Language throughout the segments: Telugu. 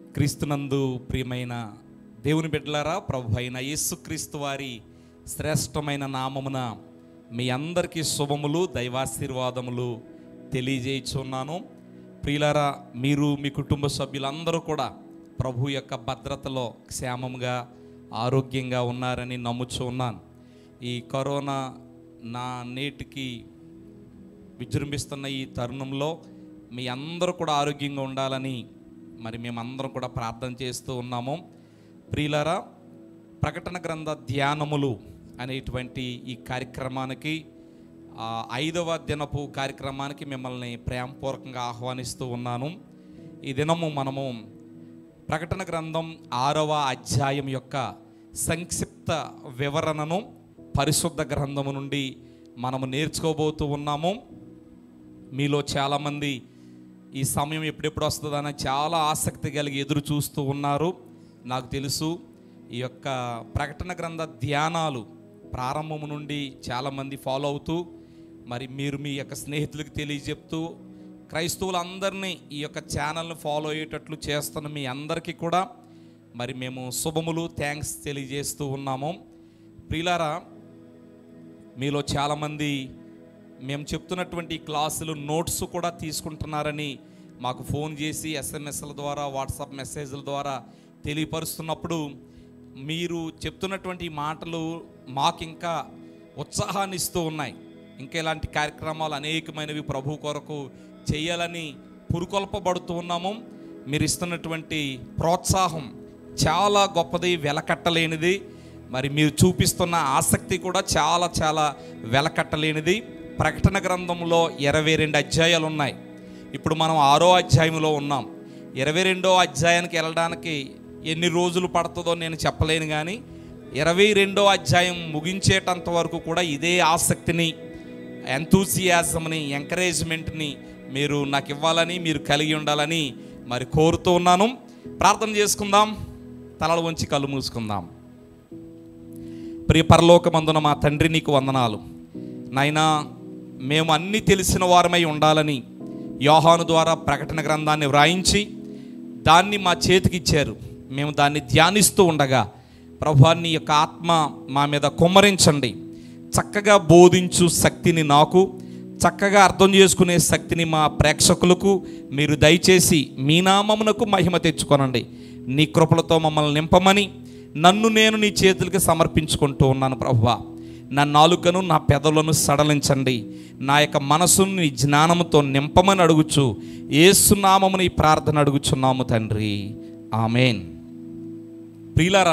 క్రీస్తునందు ప్రియమైన దేవుని బిడ్డలారా ప్రభు అయిన యేసుక్రీస్తు వారి శ్రేష్టమైన నామమున మీ అందరికీ శుభములు దైవాశీర్వాదములు తెలియజేయుచున్నాను ప్రియులారా మీరు మీ కుటుంబ సభ్యులందరూ కూడా ప్రభు యొక్క భద్రతలో క్షేమంగా ఆరోగ్యంగా ఉన్నారని నమ్ముచూ ఉన్నాను ఈ కరోనా నా నేటికి విజృంభిస్తున్న ఈ తరుణంలో మీ అందరూ కూడా ఆరోగ్యంగా ఉండాలని మరి మేమందరం కూడా ప్రార్థన చేస్తూ ఉన్నాము ప్రియులారా ప్రకటన గ్రంథ ధ్యానములు అనేటువంటి ఈ కార్యక్రమానికి ఆ, ఐదవ దినపు కార్యక్రమానికి మిమ్మల్ని ప్రేమపూర్వకంగా ఆహ్వానిస్తూ ఉన్నాను ఈ దినము మనము ప్రకటన గ్రంథం ఆరవ అధ్యాయం యొక్క సంక్షిప్త వివరణను పరిశుద్ధ గ్రంథము నుండి మనము నేర్చుకోబోతూ ఉన్నాము మీలో చాలామంది ఈ సమయం ఎప్పుడెప్పుడు వస్తుందని చాలా ఆసక్తి కలిగి ఎదురు చూస్తూ ఉన్నారు నాకు తెలుసు ఈ యొక్క ప్రకటన గ్రంథ ధ్యానాలు ప్రారంభం నుండి చాలామంది ఫాలో అవుతూ మరి మీరు మీ యొక్క స్నేహితులకు తెలియజెప్తూ క్రైస్తవులందరినీ ఈ యొక్క ఛానల్ని ఫాలో అయ్యేటట్లు చేస్తున్న మీ అందరికీ కూడా మరి మేము శుభములు థ్యాంక్స్ తెలియజేస్తూ ఉన్నాము ప్రియులారా మీలో చాలామంది మేము చెప్తున్నటువంటి ఈ క్లాసులు నోట్స్ కూడా తీసుకుంటున్నారని మాకు ఫోన్ చేసి ఎస్ఎంఎస్ల ద్వారా వాట్సాప్ మెసేజ్ల ద్వారా తెలియపరుస్తున్నప్పుడు మీరు చెప్తున్నటువంటి ఈ మాటలు మాకు ఇంకా ఉత్సాహాన్ని ఇస్తూ ఉన్నాయి ఇంకా ఇలాంటి కార్యక్రమాలు అనేకమైనవి ప్రభు కొరకు చేయాలని పురుకొల్పబడుతూ ఉన్నాము మీరు ఇస్తున్నటువంటి ప్రోత్సాహం చాలా గొప్పది వెలకట్టలేనిది మరి మీరు చూపిస్తున్న ఆసక్తి కూడా చాలా చాలా వెలకట్టలేనిది ప్రకటన గ్రంథంలో ఇరవై రెండు అధ్యాయాలు ఉన్నాయి ఇప్పుడు మనం ఆరో అధ్యాయంలో ఉన్నాం ఇరవై రెండో అధ్యాయానికి వెళ్ళడానికి ఎన్ని రోజులు పడుతుందో నేను చెప్పలేను కానీ ఇరవై రెండో అధ్యాయం ముగించేటంత వరకు కూడా ఇదే ఆసక్తిని ఎంతూసియాజంని ఎంకరేజ్మెంట్ని మీరు నాకు ఇవ్వాలని మీరు కలిగి ఉండాలని మరి కోరుతూ ఉన్నాను ప్రార్థన చేసుకుందాం తలలు వంచి కళ్ళు మూసుకుందాం ప్రియ పరలోకమందున మా తండ్రి నీకు వందనాలు నాయనా మేము అన్నీ తెలిసిన వారమై ఉండాలని యోహాను ద్వారా ప్రకటన గ్రంథాన్ని వ్రాయించి దాన్ని మా చేతికి ఇచ్చారు మేము దాన్ని ధ్యానిస్తూ ఉండగా ప్రభాన్ని యొక్క ఆత్మ మా మీద కుమ్మరించండి చక్కగా బోధించు శక్తిని నాకు చక్కగా అర్థం చేసుకునే శక్తిని మా ప్రేక్షకులకు మీరు దయచేసి మీ నామమునకు మహిమ తెచ్చుకొనండి నీ కృపలతో మమ్మల్ని నింపమని నన్ను నేను నీ చేతులకి సమర్పించుకుంటూ ఉన్నాను ప్రభువా నా నాలుకను నా పెదవులను సడలించండి నా యొక్క మనసును నీ జ్ఞానముతో నింపమని అడుగుచు ఏసునామముని ఈ ప్రార్థన అడుగుచున్నాము తండ్రి ఆమెన్ ప్రియులారా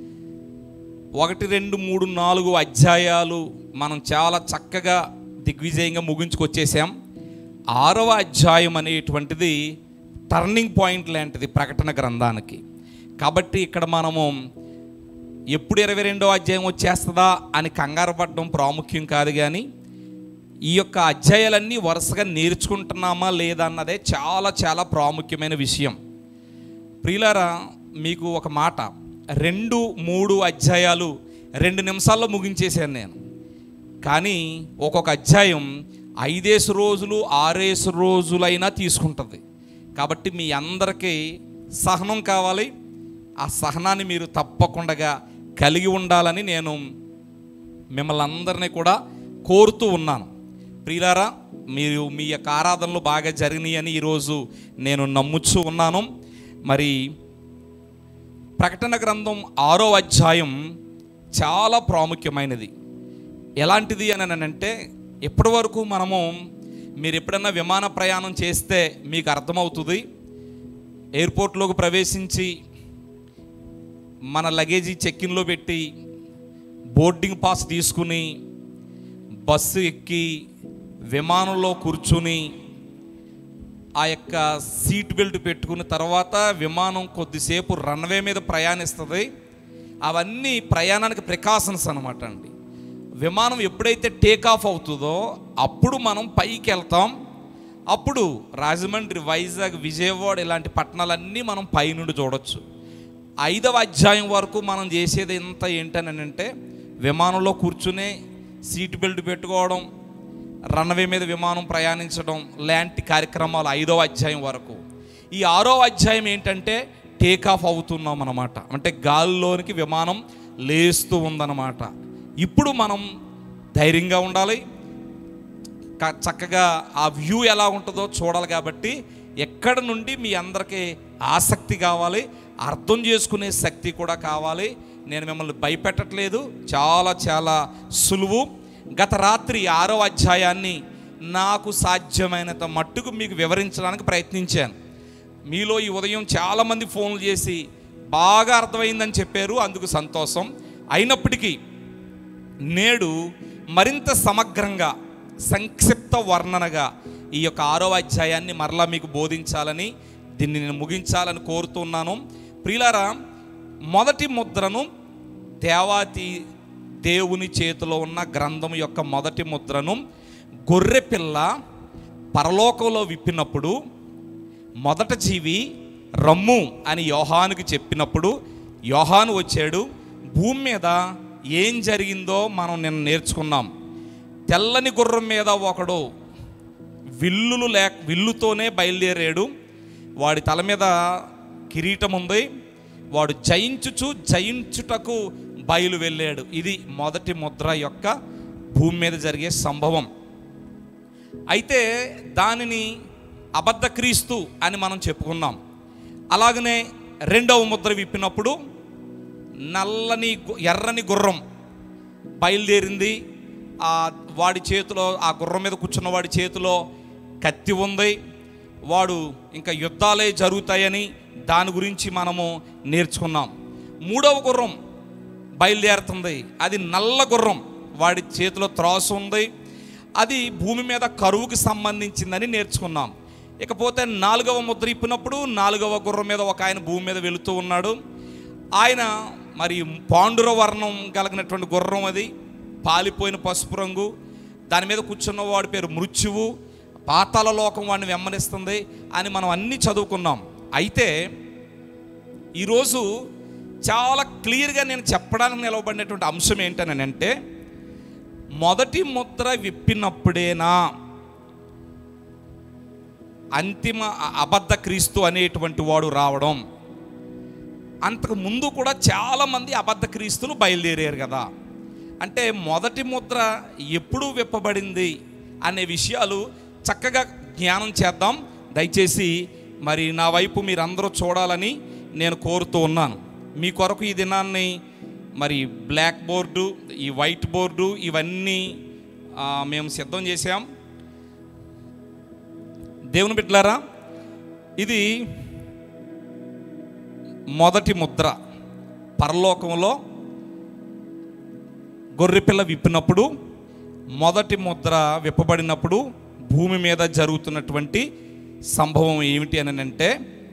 ఒకటి రెండు మూడు నాలుగు అధ్యాయాలు మనం చాలా చక్కగా దిగ్విజయంగా ముగించుకొచ్చేసాం ఆరవ అధ్యాయం అనేటువంటిది టర్నింగ్ పాయింట్ లాంటిది ప్రకటన గ్రంథానికి కాబట్టి ఇక్కడ మనము ఎప్పుడు ఇరవై రెండో అధ్యాయం వచ్చేస్తుందా అని కంగారు పడడం ప్రాముఖ్యం కాదు కానీ ఈ యొక్క అధ్యాయాలన్నీ వరుసగా నేర్చుకుంటున్నామా లేదా అన్నదే చాలా చాలా ప్రాముఖ్యమైన విషయం ప్రియులారా మీకు ఒక మాట రెండు మూడు అధ్యాయాలు రెండు నిమిషాల్లో ముగించేశాను నేను కానీ ఒక్కొక్క అధ్యాయం ఐదేసు రోజులు ఆరేసు రోజులైనా తీసుకుంటుంది కాబట్టి మీ అందరికీ సహనం కావాలి ఆ సహనాన్ని మీరు తప్పకుండా కలిగి ఉండాలని నేను మిమ్మల్ని అందరినీ కూడా కోరుతూ ఉన్నాను ప్రియులారా మీరు మీ యొక్క ఆరాధనలు బాగా జరిగినాయి అని ఈరోజు నేను నమ్ముచ్చు ఉన్నాను మరి ప్రకటన గ్రంథం ఆరో అధ్యాయం చాలా ప్రాముఖ్యమైనది ఎలాంటిది అని అంటే ఇప్పటి వరకు మనము మీరు ఎప్పుడన్నా విమాన ప్రయాణం చేస్తే మీకు అర్థమవుతుంది ఎయిర్పోర్ట్లోకి ప్రవేశించి మన లగేజీ చెక్కిన్లో పెట్టి బోర్డింగ్ పాస్ తీసుకుని బస్సు ఎక్కి విమానంలో కూర్చుని ఆ యొక్క సీట్ బెల్ట్ పెట్టుకున్న తర్వాత విమానం కొద్దిసేపు రన్వే మీద ప్రయాణిస్తుంది అవన్నీ ప్రయాణానికి ప్రికాషన్స్ అనమాట అండి విమానం ఎప్పుడైతే టేక్ ఆఫ్ అవుతుందో అప్పుడు మనం పైకి వెళ్తాం అప్పుడు రాజమండ్రి వైజాగ్ విజయవాడ ఇలాంటి పట్టణాలన్నీ మనం పైనుండి చూడొచ్చు ఐదవ అధ్యాయం వరకు మనం చేసేది ఎంత ఏంటని అంటే విమానంలో కూర్చునే సీట్ బెల్ట్ పెట్టుకోవడం రన్వే మీద విమానం ప్రయాణించడం లాంటి కార్యక్రమాలు ఐదవ అధ్యాయం వరకు ఈ ఆరో అధ్యాయం ఏంటంటే టేక్ ఆఫ్ అవుతున్నాం అన్నమాట అంటే గాలిలోనికి విమానం లేస్తూ ఉందన్నమాట ఇప్పుడు మనం ధైర్యంగా ఉండాలి క- చక్కగా ఆ వ్యూ ఎలా ఉంటుందో చూడాలి కాబట్టి ఎక్కడ నుండి మీ అందరికీ ఆసక్తి కావాలి అర్థం చేసుకునే శక్తి కూడా కావాలి నేను మిమ్మల్ని భయపెట్టట్లేదు చాలా చాలా సులువు గత రాత్రి ఆరో అధ్యాయాన్ని నాకు సాధ్యమైనంత మట్టుకు మీకు వివరించడానికి ప్రయత్నించాను మీలో ఈ ఉదయం చాలామంది ఫోన్లు చేసి బాగా అర్థమైందని చెప్పారు అందుకు సంతోషం అయినప్పటికీ నేడు మరింత సమగ్రంగా సంక్షిప్త వర్ణనగా ఈ యొక్క ఆరో అధ్యాయాన్ని మరలా మీకు బోధించాలని దీన్ని నేను ముగించాలని కోరుతున్నాను ప్రియులారా మొదటి ముద్రను దేవాతి దేవుని చేతిలో ఉన్న గ్రంథం యొక్క మొదటి ముద్రను గొర్రెపిల్ల పరలోకంలో విప్పినప్పుడు మొదట జీవి రమ్ము అని యోహానుకి చెప్పినప్పుడు యోహాను వచ్చాడు భూమి మీద ఏం జరిగిందో మనం నిన్న నేర్చుకున్నాం తెల్లని గుర్రం మీద ఒకడు విల్లులు లేక విల్లుతోనే బయలుదేరాడు వాడి తల మీద కిరీటం ఉంది వాడు జయించుచు జయించుటకు బయలు వెళ్ళాడు ఇది మొదటి ముద్ర యొక్క భూమి మీద జరిగే సంభవం అయితే దానిని అబద్ధ క్రీస్తు అని మనం చెప్పుకున్నాం అలాగనే రెండవ ముద్ర విప్పినప్పుడు నల్లని గు- ఎర్రని గుర్రం బయలుదేరింది ఆ వాడి చేతిలో ఆ గుర్రం మీద కూర్చున్న వాడి చేతిలో కత్తి ఉంది వాడు ఇంకా యుద్ధాలే జరుగుతాయని దాని గురించి మనము నేర్చుకున్నాం మూడవ గుర్రం బయలుదేరుతుంది అది నల్ల గుర్రం వాడి చేతిలో త్రాసు ఉంది అది భూమి మీద కరువుకి సంబంధించిందని నేర్చుకున్నాం ఇకపోతే నాలుగవ ముద్ర ఇప్పినప్పుడు నాలుగవ గుర్రం మీద ఒక ఆయన భూమి మీద వెళుతూ ఉన్నాడు ఆయన మరి పాండుర వర్ణం కలిగినటువంటి గుర్రం అది పాలిపోయిన పసుపు రంగు దాని మీద కూర్చున్న వాడి పేరు మృత్యువు పాతాల లోకం వాడిని వెంబడిస్తుంది అని మనం అన్నీ చదువుకున్నాం అయితే ఈరోజు చాలా క్లియర్గా నేను చెప్పడానికి నిలవబడినటువంటి అంశం ఏంటని అంటే మొదటి ముద్ర విప్పినప్పుడేనా అంతిమ అ- అబద్ధ క్రీస్తు అనేటువంటి వాడు రావడం అంతకు ముందు కూడా చాలామంది అబద్ధ క్రీస్తులు బయలుదేరారు కదా అంటే మొదటి ముద్ర ఎప్పుడు విప్పబడింది అనే విషయాలు చక్కగా జ్ఞానం చేద్దాం దయచేసి మరి నా వైపు మీరందరూ చూడాలని నేను కోరుతూ ఉన్నాను మీ కొరకు ఈ దినాన్ని మరి బ్లాక్ బోర్డు ఈ వైట్ బోర్డు ఇవన్నీ ఆ, మేము సిద్ధం చేసాం దేవుని బిడ్డలారా ఇది మొదటి ముద్ర పరలోకంలో గొర్రెపిల్ల విప్పినప్పుడు మొదటి ముద్ర విప్పబడినప్పుడు భూమి మీద జరుగుతున్నటువంటి సంభవం ఏమిటి అని అంటే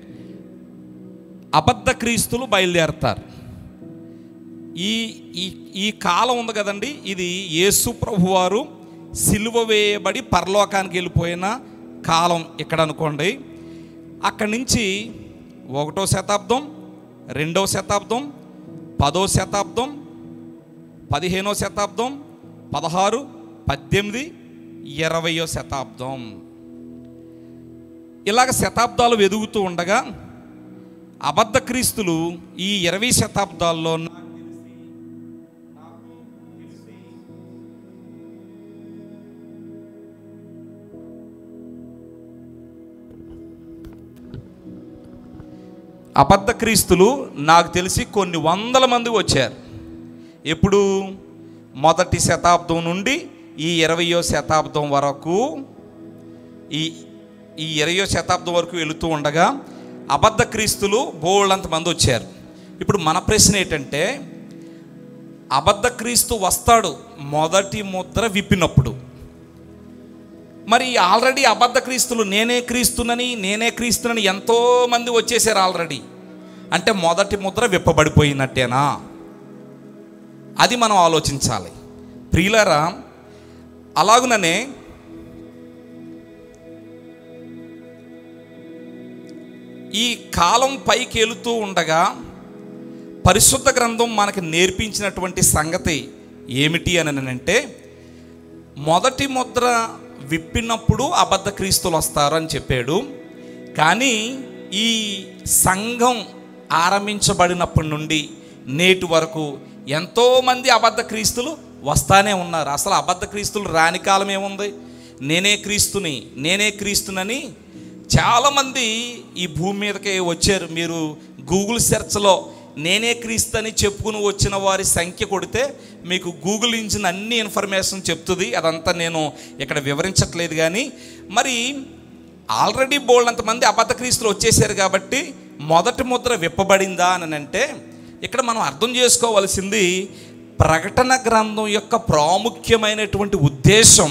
అబద్ధ క్రీస్తులు బయలుదేరతారు ఈ ఈ ఈ కాలం ఉంది కదండి ఇది యేసు ప్రభువారు సిలువ వేయబడి పరలోకానికి వెళ్ళిపోయిన కాలం ఇక్కడ అనుకోండి అక్కడి నుంచి ఒకటో శతాబ్దం రెండవ శతాబ్దం పదో శతాబ్దం పదిహేనో శతాబ్దం పదహారు పద్దెనిమిది ఇరవయో శతాబ్దం ఇలాగ శతాబ్దాలు వెదుగుతూ ఉండగా అబద్ధ క్రీస్తులు ఈ ఇరవై శతాబ్దాల్లో నాకు తెలిసి నాకు తెలిసి అబద్ధ క్రీస్తులు నాకు తెలిసి కొన్ని వందల మంది వచ్చారు ఎప్పుడు మొదటి శతాబ్దం నుండి ఈ ఇరవయో శతాబ్దం వరకు ఈ ఈ ఇరవయో శతాబ్దం వరకు వెళుతూ ఉండగా అబద్ధ క్రీస్తులు బోళ్ళంత మంది వచ్చారు ఇప్పుడు మన ప్రశ్న ఏంటంటే అబద్ధ క్రీస్తు వస్తాడు మొదటి ముద్ర విప్పినప్పుడు మరి ఆల్రెడీ అబద్ధ క్రీస్తులు నేనే క్రీస్తునని నేనే క్రీస్తునని ఎంతో మంది వచ్చేసారు ఆల్రెడీ అంటే మొదటి ముద్ర విప్పబడిపోయినట్టేనా అది మనం ఆలోచించాలి ప్రియులారా అలాగుననే ఈ కాలం పైకి వెళుతూ ఉండగా పరిశుద్ధ గ్రంథం మనకి నేర్పించినటువంటి సంగతి ఏమిటి అని అంటే మొదటి ముద్ర విప్పినప్పుడు అబద్ధ క్రీస్తులు వస్తారు అని చెప్పాడు కానీ ఈ సంఘం ఆరంభించబడినప్పటి నుండి నేటి వరకు ఎంతోమంది అబద్ధ క్రీస్తులు వస్తానే ఉన్నారు అసలు అబద్ధ క్రీస్తులు రాని కాలం ఏముంది నేనే క్రీస్తుని నేనే క్రీస్తునని చాలామంది ఈ భూమి మీదకి వచ్చారు మీరు గూగుల్ సెర్చ్లో నేనే క్రీస్తు అని చెప్పుకుని వచ్చిన వారి సంఖ్య కొడితే మీకు గూగుల్ ఇంజిన్ అన్ని ఇన్ఫర్మేషన్ చెప్తుంది అదంతా నేను ఇక్కడ వివరించట్లేదు కానీ మరి ఆల్రెడీ బోల్డ్ మంది అబద్ధ క్రీస్తులు వచ్చేసారు కాబట్టి మొదటి ముద్ర విప్పబడిందా అని అంటే ఇక్కడ మనం అర్థం చేసుకోవాల్సింది ప్రకటన గ్రంథం యొక్క ప్రాముఖ్యమైనటువంటి ఉద్దేశం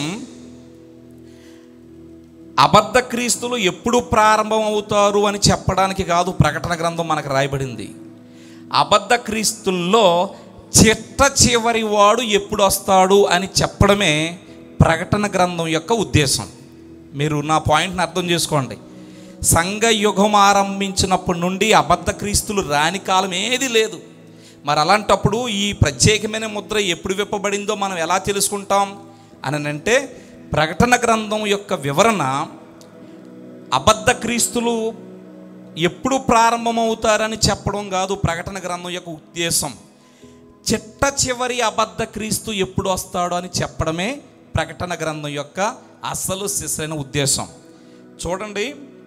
అబద్ధ క్రీస్తులు ఎప్పుడు ప్రారంభం అవుతారు అని చెప్పడానికి కాదు ప్రకటన గ్రంథం మనకు రాయబడింది అబద్ధ క్రీస్తుల్లో చిట్ట చివరి వాడు ఎప్పుడు వస్తాడు అని చెప్పడమే ప్రకటన గ్రంథం యొక్క ఉద్దేశం మీరు నా పాయింట్ని అర్థం చేసుకోండి సంఘ యుగం ఆరంభించినప్పటి నుండి అబద్ధ క్రీస్తులు రాని కాలం ఏది లేదు మరి అలాంటప్పుడు ఈ ప్రత్యేకమైన ముద్ర ఎప్పుడు విప్పబడిందో మనం ఎలా తెలుసుకుంటాం అని అంటే ప్రకటన గ్రంథం యొక్క వివరణ అబద్ధ క్రీస్తులు ఎప్పుడు ప్రారంభమవుతారని చెప్పడం కాదు ప్రకటన గ్రంథం యొక్క ఉద్దేశం చిట్ట చివరి అబద్ధ క్రీస్తు ఎప్పుడు వస్తాడో అని చెప్పడమే ప్రకటన గ్రంథం యొక్క అసలు శిశైన ఉద్దేశం చూడండి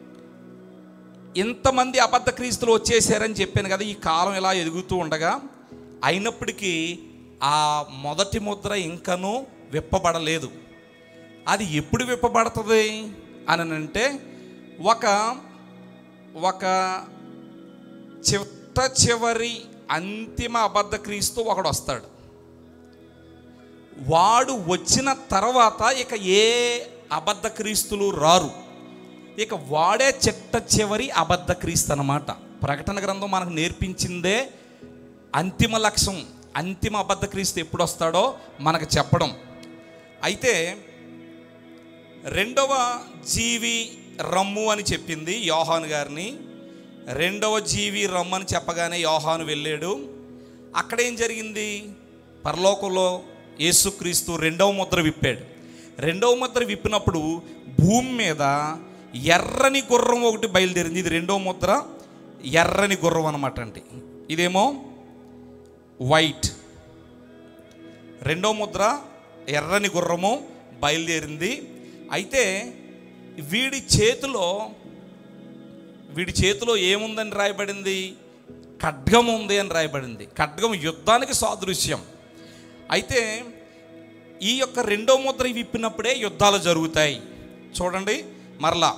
ఇంతమంది అబద్ధ క్రీస్తులు వచ్చేసారని చెప్పాను కదా ఈ కాలం ఇలా ఎదుగుతూ ఉండగా అయినప్పటికీ ఆ మొదటి ముద్ర ఇంకనూ విప్పబడలేదు అది ఎప్పుడు విప్పబడుతుంది అని అంటే ఒక ఒక చిట్ట చివరి అంతిమ అబద్ధ క్రీస్తు ఒకడు వస్తాడు వాడు వచ్చిన తర్వాత ఇక ఏ అబద్ధ క్రీస్తులు రారు ఇక వాడే చిట్ట చివరి అబద్ధ క్రీస్తు అన్నమాట ప్రకటన గ్రంథం మనకు నేర్పించిందే అంతిమ లక్ష్యం అంతిమ అబద్ధ క్రీస్తు ఎప్పుడు వస్తాడో మనకు చెప్పడం అయితే రెండవ జీవి రమ్ము అని చెప్పింది యోహాను గారిని రెండవ జీవి రమ్ము అని చెప్పగానే యోహాను వెళ్ళాడు అక్కడ ఏం జరిగింది పరలోకంలో యేసుక్రీస్తు రెండవ ముద్ర విప్పాడు రెండవ ముద్ర విప్పినప్పుడు భూమి మీద ఎర్రని గుర్రం ఒకటి బయలుదేరింది ఇది రెండవ ముద్ర ఎర్రని గుర్రం అనమాట అండి ఇదేమో వైట్ రెండో ముద్ర ఎర్రని గుర్రము బయలుదేరింది అయితే వీడి చేతిలో వీడి చేతిలో ఏముందని రాయబడింది ఖడ్గం ఉంది అని రాయబడింది ఖడ్గం యుద్ధానికి సాదృశ్యం అయితే ఈ యొక్క రెండో ముద్ర విప్పినప్పుడే యుద్ధాలు జరుగుతాయి చూడండి మరలా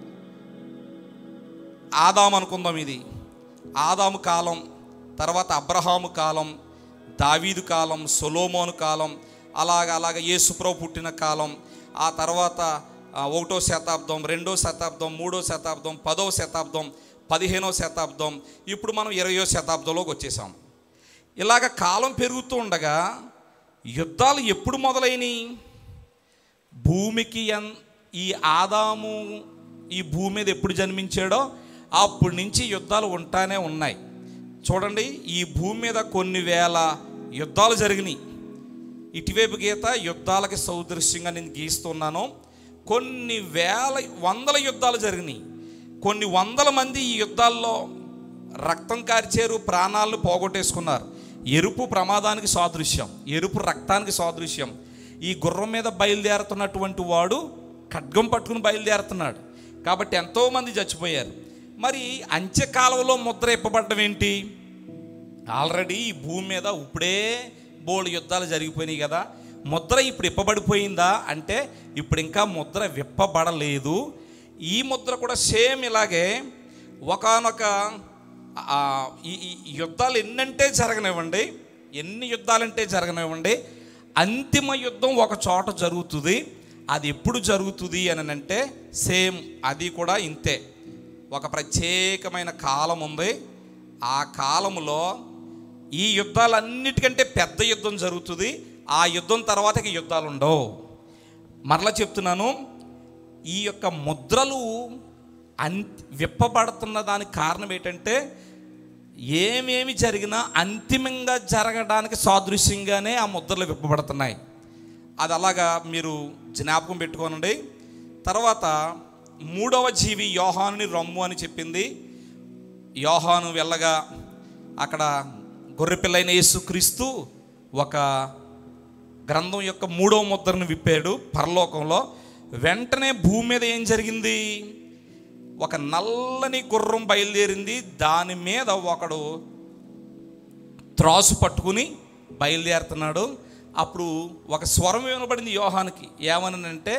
ఆదాము అనుకుందాం ఇది ఆదాము కాలం తర్వాత అబ్రహాము కాలం దావీదు కాలం సొలోమోను కాలం అలాగ అలాగ యేసుప్రభు పుట్టిన కాలం ఆ తర్వాత ఆ, ఒకటో శతాబ్దం రెండో శతాబ్దం మూడో శతాబ్దం పదో శతాబ్దం పదిహేనో శతాబ్దం ఇప్పుడు మనం ఇరవయో శతాబ్దంలోకి వచ్చేసాం ఇలాగ కాలం పెరుగుతూ ఉండగా యుద్ధాలు ఎప్పుడు మొదలైనవి భూమికి ఎన్ ఈ ఆదాము ఈ భూమి మీద ఎప్పుడు జన్మించాడో అప్పటి నుంచి యుద్ధాలు ఉంటానే ఉన్నాయి చూడండి ఈ భూమి మీద కొన్ని వేల యుద్ధాలు జరిగినాయి ఇటువైపు గీత యుద్ధాలకి సౌదృశ్యంగా నేను గీస్తున్నాను కొన్ని వేల వందల యుద్ధాలు జరిగినాయి కొన్ని వందల మంది ఈ యుద్ధాల్లో రక్తం కార్చారు ప్రాణాలను పోగొట్టేసుకున్నారు ఎరుపు ప్రమాదానికి సాదృశ్యం ఎరుపు రక్తానికి సాదృశ్యం ఈ గుర్రం మీద బయలుదేరుతున్నటువంటి వాడు ఖడ్గం పట్టుకుని బయలుదేరుతున్నాడు కాబట్టి ఎంతోమంది చచ్చిపోయారు మరి అంత్యకాలంలో ముద్ర ఇప్పబడ్డం ఏంటి ఆల్రెడీ ఈ భూమి మీద ఇప్పుడే బోల్డ్ యుద్ధాలు జరిగిపోయినాయి కదా ముద్ర ఇప్పుడు ఇప్పబడిపోయిందా అంటే ఇప్పుడు ఇంకా ముద్ర విప్పబడలేదు ఈ ముద్ర కూడా సేమ్ ఇలాగే ఒకనొక ఈ ఈ యుద్ధాలు ఎన్నంటే జరగనివ్వండి ఎన్ని యుద్ధాలంటే జరగనివ్వండి అంతిమ యుద్ధం ఒక చోట జరుగుతుంది అది ఎప్పుడు జరుగుతుంది అని అంటే సేమ్ అది కూడా ఇంతే ఒక ప్రత్యేకమైన కాలం ఉంది ఆ కాలములో ఈ యుద్ధాలన్నిటికంటే పెద్ద యుద్ధం జరుగుతుంది ఆ యుద్ధం తర్వాత ఇక యుద్ధాలు ఉండవు మరలా చెప్తున్నాను ఈ యొక్క ముద్రలు అన్ విప్పబడుతున్న దానికి కారణం ఏంటంటే ఏమేమి జరిగినా అంతిమంగా జరగడానికి సాదృశ్యంగానే ఆ ముద్రలు విప్పబడుతున్నాయి అది అలాగా మీరు జ్ఞాపకం యోహాను వెళ్ళగా అక్కడ గొర్రెపిల్లైన యేసుక్రీస్తు ఒక గ్రంథం యొక్క మూడవ ముద్రను విప్పాడు పరలోకంలో వెంటనే భూమి మీద ఏం జరిగింది ఒక నల్లని గుర్రం బయలుదేరింది దాని మీద ఒకడు త్రాసు పట్టుకుని బయలుదేరుతున్నాడు అప్పుడు ఒక స్వరం వినబడింది యోహానికి ఏమనంటే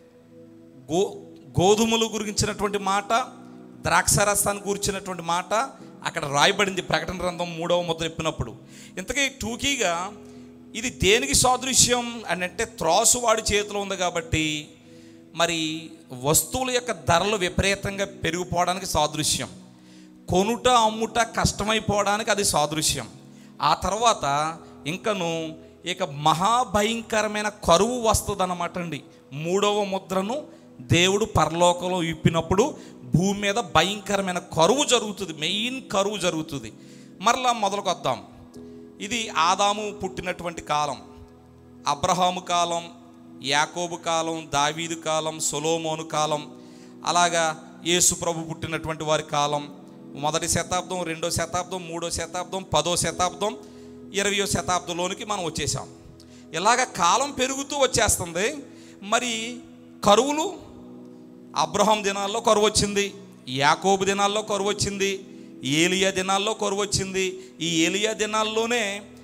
గో గోధుమలు గురించినటువంటి మాట ద్రాక్షారసాన్ని గురించినటువంటి మాట అక్కడ రాయబడింది ప్రకటన గ్రంథం మూడవ ముద్ర ఎప్పినప్పుడు ఇంతకీ టూకీగా ఇది దేనికి సాదృశ్యం అని అంటే త్రాసు వాడి చేతిలో ఉంది కాబట్టి మరి వస్తువుల యొక్క ధరలు విపరీతంగా పెరిగిపోవడానికి సాదృశ్యం కొనుట అమ్ముట కష్టమైపోవడానికి అది సాదృశ్యం ఆ తర్వాత ఇంకను ఇక మహాభయంకరమైన కరువు వస్తుంది అన్నమాట అండి మూడవ ముద్రను దేవుడు పరలోకంలో ఇప్పినప్పుడు భూమి మీద భయంకరమైన కరువు జరుగుతుంది మెయిన్ కరువు జరుగుతుంది మరలా మొదలుకొద్దాం ఇది ఆదాము పుట్టినటువంటి కాలం అబ్రహాము కాలం యాకోబు కాలం దావీదు కాలం సొలోమోను కాలం అలాగా యేసు ప్రభు పుట్టినటువంటి వారి కాలం మొదటి శతాబ్దం రెండో శతాబ్దం మూడో శతాబ్దం పదో శతాబ్దం ఇరవయో శతాబ్దంలోనికి మనం వచ్చేసాం ఇలాగ కాలం పెరుగుతూ వచ్చేస్తుంది మరి కరువులు అబ్రహాం దినాల్లో కరువు వచ్చింది యాకోబు దినాల్లో కరువు వచ్చింది ఏలియా దినాల్లో కరువు వచ్చింది ఈ ఏలియా దినాల్లోనే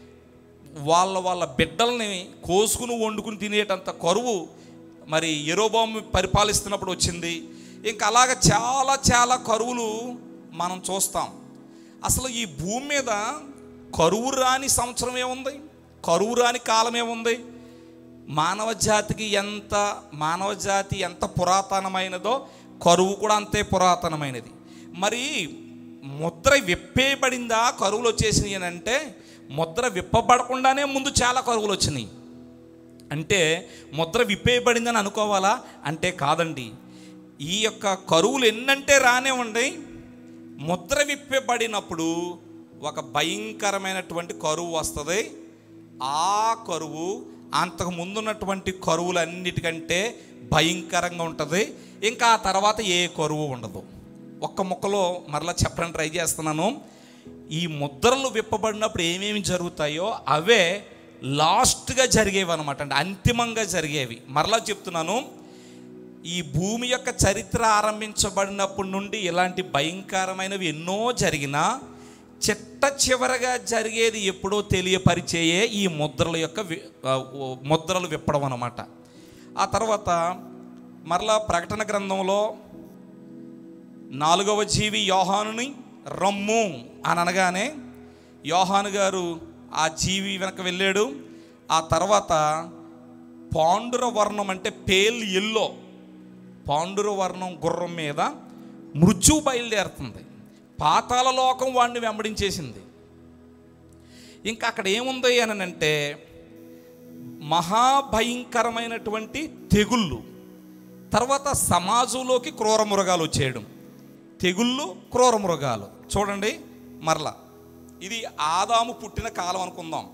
వాళ్ళ వాళ్ళ బిడ్డల్ని కోసుకుని వండుకుని తినేటంత కరువు మరి ఎరోబాము పరిపాలిస్తున్నప్పుడు వచ్చింది ఇంకా అలాగ చాలా చాలా కరువులు మనం చూస్తాం అసలు ఈ భూమి మీద కరువు రాని సంవత్సరం ఏముంది కరువు రాని కాలం ఏముంది మానవ జాతికి ఎంత మానవ జాతి ఎంత పురాతనమైనదో కరువు కూడా అంతే పురాతనమైనది మరి ముద్ర విప్పేయబడిందా కరువులు వచ్చేసినాయి అని అంటే ముద్ర విప్పబడకుండానే ముందు చాలా కరువులు వచ్చినాయి అంటే ముద్ర విప్పేయబడిందని అనుకోవాలా అంటే కాదండి ఈ యొక్క కరువులు ఎన్నంటే రానివ్వండి ముద్ర విప్పబడినప్పుడు ఒక భయంకరమైనటువంటి కరువు వస్తుంది ఆ కరువు అంతకు ముందున్నటువంటి కరువులన్నిటికంటే భయంకరంగా ఉంటుంది ఇంకా ఆ తర్వాత ఏ కరువు ఉండదు ఒక్క ముక్కలో మరలా చెప్పడానికి ట్రై చేస్తున్నాను ఈ ముద్రలు విప్పబడినప్పుడు ఏమేమి జరుగుతాయో అవే లాస్ట్గా జరిగేవి అనమాట అంటే అంతిమంగా జరిగేవి మరలా చెప్తున్నాను ఈ భూమి యొక్క చరిత్ర ఆరంభించబడినప్పటి నుండి ఇలాంటి భయంకరమైనవి ఎన్నో జరిగినా చిట్ట చివరగా జరిగేది ఎప్పుడో తెలియపరిచేయే ఈ ముద్రల యొక్క వి- ఆ, ఓ, ముద్రలు విప్పడం అన్నమాట ఆ తర్వాత మరలా ప్రకటన గ్రంథంలో నాలుగవ జీవి యోహానుని రమ్ము అని అనగానే యోహాను గారు ఆ జీవి వెనక వెళ్ళాడు ఆ తర్వాత పాండుర వర్ణం అంటే పేల్ ఎల్లో పాండుర వర్ణం గుర్రం మీద మృత్యువు బయలుదేరుతుంది పాతాల లోకం వాడిని వెంబడించేసింది ఇంకా అక్కడ ఏముంది అని అంటే మహాభయంకరమైనటువంటి తెగుళ్ళు తర్వాత సమాజంలోకి క్రూర మృగాలు వచ్చేయడం తెగుళ్ళు క్రూర మృగాలు చూడండి మరలా ఇది ఆదాము పుట్టిన కాలం అనుకుందాం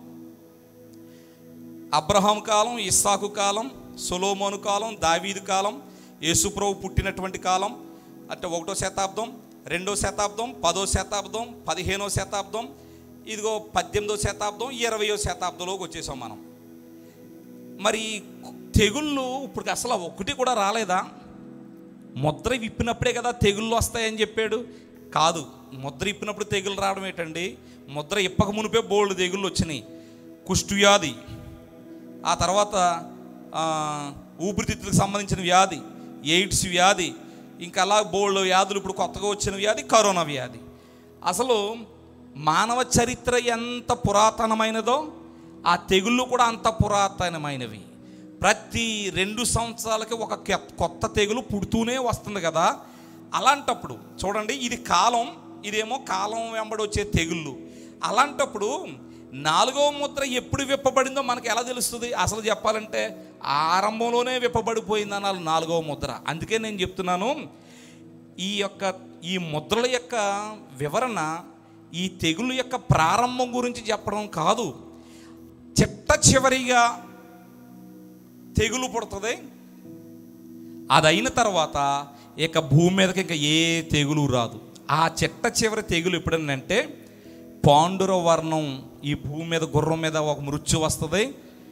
అబ్రహాం కాలం ఇస్సాకు కాలం సొలోమోను కాలం దావీదు కాలం యేసుప్రభు పుట్టినటువంటి కాలం అంటే ఒకటో శతాబ్దం రెండో శతాబ్దం పదో శతాబ్దం పదిహేనో శతాబ్దం ఇదిగో పద్దెనిమిదో శతాబ్దం ఇరవయో శతాబ్దంలోకి వచ్చేసాం మనం మరి ఈ తెగుళ్ళు ఇప్పుడు అసలు ఒకటి కూడా రాలేదా ముద్ర విప్పినప్పుడే కదా తెగుళ్ళు వస్తాయని చెప్పాడు కాదు ముద్ర ఇప్పినప్పుడు తెగులు రావడం ఏంటండి ముద్ర ఇప్పక మునిపే బోల్డ్ తెగుళ్ళు వచ్చినాయి కుష్ఠవ్యాధి ఆ తర్వాత ఆ, ఊపిరితిత్తులకు సంబంధించిన వ్యాధి ఎయిడ్స్ వ్యాధి ఇంకా అలా బోల్డ్ వ్యాధులు ఇప్పుడు కొత్తగా వచ్చిన వ్యాధి కరోనా వ్యాధి అసలు మానవ చరిత్ర ఎంత పురాతనమైనదో ఆ తెగుళ్ళు కూడా అంత పురాతనమైనవి ప్రతి రెండు సంవత్సరాలకి ఒక కె- కొత్త తెగులు పుడుతూనే వస్తుంది కదా అలాంటప్పుడు చూడండి ఇది కాలం ఇదేమో కాలం వెంబడి వచ్చే తెగుళ్ళు అలాంటప్పుడు నాలుగవ ముద్ర ఎప్పుడు విప్పబడిందో మనకి ఎలా తెలుస్తుంది అసలు చెప్పాలంటే ఆరంభంలోనే విప్పబడిపోయింది అనాలి నాలుగవ ముద్ర అందుకే నేను చెప్తున్నాను ఈ యొక్క ఈ ముద్రల యొక్క వివరణ ఈ తెగులు యొక్క ప్రారంభం గురించి చెప్పడం కాదు చిట్ట చివరిగా తెగులు పుడుతుంది అది అయిన తర్వాత ఇక భూమి మీదకి ఇంకా ఏ తెగులు రాదు ఆ చిట్ట చివరి తెగులు ఎప్పుడనంటే పాండుర వర్ణం ఈ భూమి మీద గుర్రం మీద ఒక మృత్యు వస్తుంది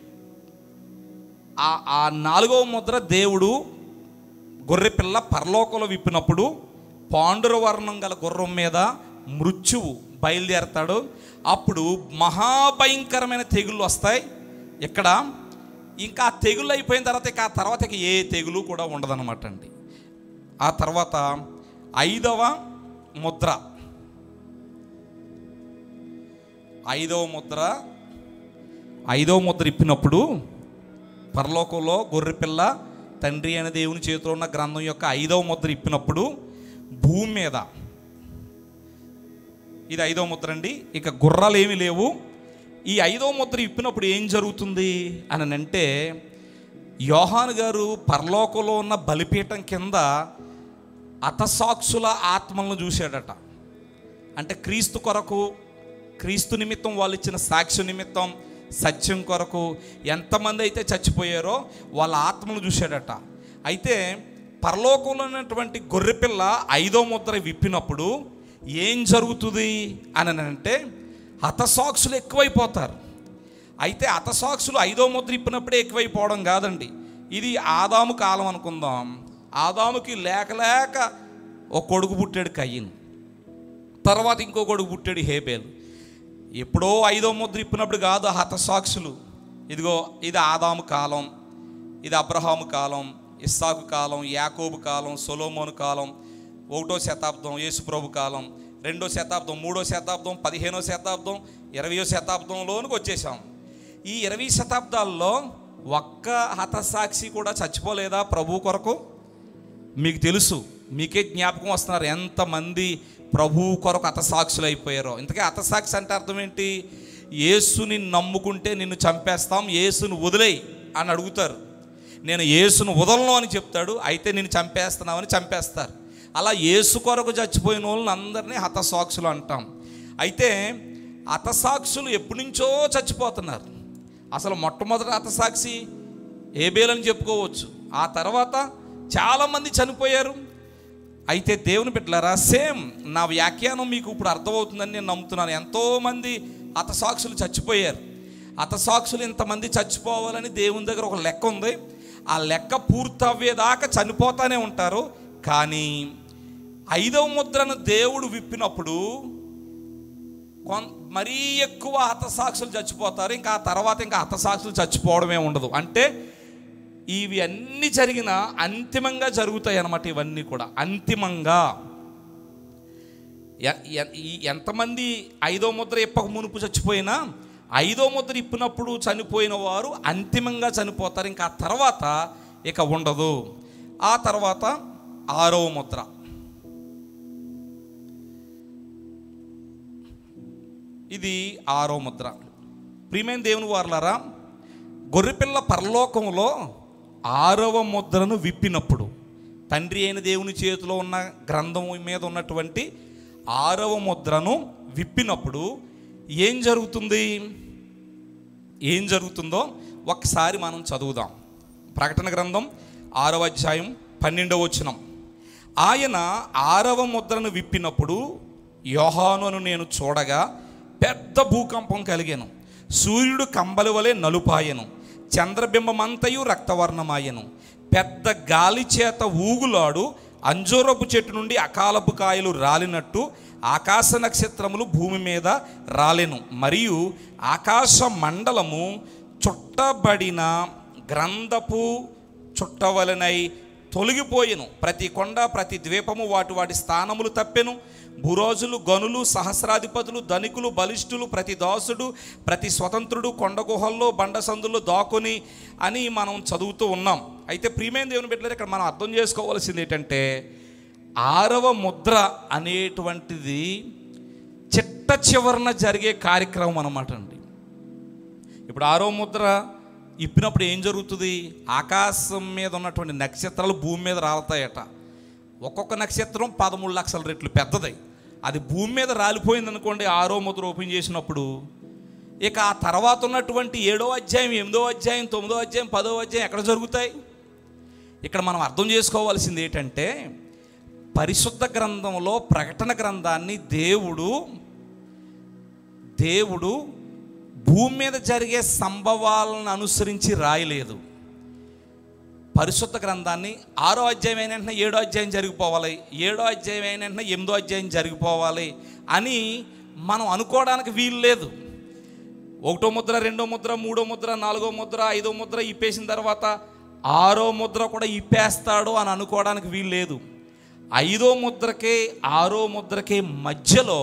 ఆ ఆ నాలుగవ ముద్ర దేవుడు గొర్రె పిల్ల పరలోకంలో విప్పినప్పుడు పాండుర వర్ణం గల గుర్రం మీద మృత్యువు బయలుదేరతాడు అప్పుడు మహాభయంకరమైన తెగుళ్ళు వస్తాయి ఇక్కడ ఇంకా ఆ తెగుళ్ళు అయిపోయిన తర్వాత ఇక ఆ తర్వాత ఇక ఏ తెగులు కూడా ఉండదన్నమాట అండి ఆ తర్వాత ఐదవ ముద్ర ఐదవ ముద్ర ఐదవ ముద్ర ఇప్పినప్పుడు పరలోకంలో గొర్రెపిల్ల తండ్రి అనే దేవుని చేతిలో ఉన్న గ్రంథం యొక్క ఐదవ ముద్ర ఇప్పినప్పుడు భూమి మీద ఇది ఐదవ ముద్ర అండి ఇక గుర్రాలు ఏమీ లేవు ఈ ఐదవ ముద్ర ఇప్పినప్పుడు ఏం జరుగుతుంది అని అంటే యోహాను గారు పరలోకంలో ఉన్న బలిపీఠం కింద అతసాక్షుల ఆత్మలను చూశాడట అంటే క్రీస్తు కొరకు క్రీస్తు నిమిత్తం వాళ్ళు ఇచ్చిన సాక్ష్య నిమిత్తం సత్యం కొరకు ఎంతమంది అయితే చచ్చిపోయారో వాళ్ళ ఆత్మను చూశాడట అయితే పరలోకంలో ఉన్నటువంటి గొర్రెపిల్ల ఐదో ముద్ర విప్పినప్పుడు ఏం జరుగుతుంది అని అంటే హతసాక్షులు ఎక్కువైపోతారు అయితే హతసాక్షులు ఐదో ముద్ర ఇప్పినప్పుడే ఎక్కువైపోవడం కాదండి ఇది ఆదాము కాలం అనుకుందాం ఆదాముకి లేక లేక ఒక కొడుకు పుట్టాడు కయ్యను తర్వాత ఇంకో కొడుకు పుట్టాడు హేబేలు ఎప్పుడో ఐదో ముద్ర ఇప్పినప్పుడు కాదు ఆ హతసాక్షులు ఇదిగో ఇది ఆదాము కాలం ఇది అబ్రహాము కాలం ఇస్సాకు కాలం యాకోబు కాలం సొలోమోను కాలం ఒకటో శతాబ్దం యేసుప్రభు కాలం రెండో శతాబ్దం మూడో శతాబ్దం పదిహేనో శతాబ్దం ఇరవయో శతాబ్దంలోనికి వచ్చేసాం ఈ ఇరవై శతాబ్దాల్లో ఒక్క హతసాక్షి కూడా చచ్చిపోలేదా ప్రభు కొరకు మీకు తెలుసు మీకే జ్ఞాపకం వస్తున్నారు ఎంతమంది ప్రభు కొరకు అతసాక్షులు అయిపోయారో ఇంతకీ అతసాక్షి అంటే అర్థం ఏంటి యేసుని నమ్ముకుంటే నిన్ను చంపేస్తాం యేసుని వదిలేయి అని అడుగుతారు నేను యేసును వదలను అని చెప్తాడు అయితే నిన్ను చంపేస్తున్నామని చంపేస్తారు అలా యేసు కొరకు చచ్చిపోయిన వాళ్ళని అందరినీ హతసాక్షులు అంటాం అయితే హతసాక్షులు ఎప్పటి నుంచో చచ్చిపోతున్నారు అసలు మొట్టమొదటి హతసాక్షి ఏబేలని చెప్పుకోవచ్చు ఆ తర్వాత చాలామంది చనిపోయారు అయితే దేవుని బిడ్డలారా సేమ్ నా వ్యాఖ్యానం మీకు ఇప్పుడు అర్థమవుతుందని నేను నమ్ముతున్నాను ఎంతోమంది హతసాక్షులు చచ్చిపోయారు హతసాక్షులు ఇంతమంది చచ్చిపోవాలని దేవుని దగ్గర ఒక లెక్క ఉంది ఆ లెక్క పూర్తవ్యేదాకా చనిపోతానే ఉంటారు కానీ ఐదవ ముద్రను దేవుడు విప్పినప్పుడు కొన్ మరీ ఎక్కువ హతసాక్షులు చచ్చిపోతారు ఇంకా ఆ తర్వాత ఇంకా హతసాక్షులు చచ్చిపోవడమే ఉండదు అంటే ఇవి అన్నీ జరిగిన అంతిమంగా జరుగుతాయి అన్నమాట ఇవన్నీ కూడా అంతిమంగా ఎ- ఎ- ఈ ఎంతమంది ఐదో ముద్ర ఇప్పక మునుపు చచ్చిపోయినా ఐదో ముద్ర ఇప్పినప్పుడు చనిపోయిన వారు అంతిమంగా చనిపోతారు ఇంకా ఆ తర్వాత ఇక ఉండదు ఆ తర్వాత ఆరవ ముద్ర ఇది ఆరో ముద్ర ప్రియమైన దేవుని వారలారా గొర్రెపిల్ల పరలోకంలో ఆరవ ముద్రను విప్పినప్పుడు తండ్రి అయిన దేవుని చేతిలో ఉన్న గ్రంథం మీద ఉన్నటువంటి ఆరవ ముద్రను విప్పినప్పుడు ఏం జరుగుతుంది ఏం జరుగుతుందో ఒకసారి మనం చదువుదాం ప్రకటన గ్రంథం ఆరవ అధ్యాయం పన్నెండవ వచనం ఆయన ఆరవ ముద్రను విప్పినప్పుడు యోహానును నేను చూడగా పెద్ద భూకంపం కలిగాను సూర్యుడు కంబలి వలె నలుపాయను చంద్రబింబమంతయు రక్తవర్ణమాయను పెద్ద గాలి చేత ఊగులాడు అంజూరపు చెట్టు నుండి అకాలపు కాయలు రాలినట్టు ఆకాశ నక్షత్రములు భూమి మీద రాలెను మరియు ఆకాశ మండలము చుట్టబడిన గ్రంథపు చుట్టవలనై తొలగిపోయెను ప్రతి కొండ ప్రతి ద్వీపము వాటి వాటి స్థానములు తప్పెను భూరోజులు గనులు సహస్రాధిపతులు ధనికులు బలిష్ఠులు ప్రతి దాసుడు ప్రతి స్వతంత్రుడు కొండ గుహల్లో బండ సందుల్లో దాక్కుని అని మనం చదువుతూ ఉన్నాం అయితే ప్రియమైన దేవుని బిడ్డలు ఇక్కడ మనం అర్థం చేసుకోవాల్సింది ఏంటంటే ఆరవ ముద్ర అనేటువంటిది చిట్ట చివరన జరిగే కార్యక్రమం అనమాట అండి ఇప్పుడు ఆరో ముద్ర ఇప్పినప్పుడు ఏం జరుగుతుంది ఆకాశం మీద ఉన్నటువంటి నక్షత్రాలు భూమి మీద రాలుతాయట ఒక్కొక్క నక్షత్రం పదమూడు లక్షల రెట్లు పెద్దది అది భూమి మీద రాలిపోయింది అనుకోండి ఆరో ముద్ర ఓపెన్ చేసినప్పుడు ఇక ఆ తర్వాత ఉన్నటువంటి ఏడో అధ్యాయం ఎనిమిదో అధ్యాయం తొమ్మిదో అధ్యాయం పదో అధ్యాయం ఎక్కడ జరుగుతాయి ఇక్కడ మనం అర్థం చేసుకోవాల్సింది ఏంటంటే పరిశుద్ధ గ్రంథంలో ప్రకటన గ్రంథాన్ని దేవుడు దేవుడు భూమి మీద జరిగే సంభవాలను అనుసరించి రాయలేదు పరిశుద్ధ గ్రంథాన్ని ఆరో అధ్యాయం అయిన వెంటనే ఏడో అధ్యాయం జరిగిపోవాలి ఏడో అధ్యాయం అయిన వెంటనే ఎనిమిదో అధ్యాయం జరిగిపోవాలి అని మనం అనుకోవడానికి వీలు లేదు ఒకటో ముద్ర రెండో ముద్ర మూడో ముద్ర నాలుగో ముద్ర ఐదో ముద్ర ఇప్పేసిన తర్వాత ఆరో ముద్ర కూడా ఇప్పేస్తాడు అని అనుకోవడానికి వీలు లేదు ఐదో ముద్రకే ఆరో ముద్రకే మధ్యలో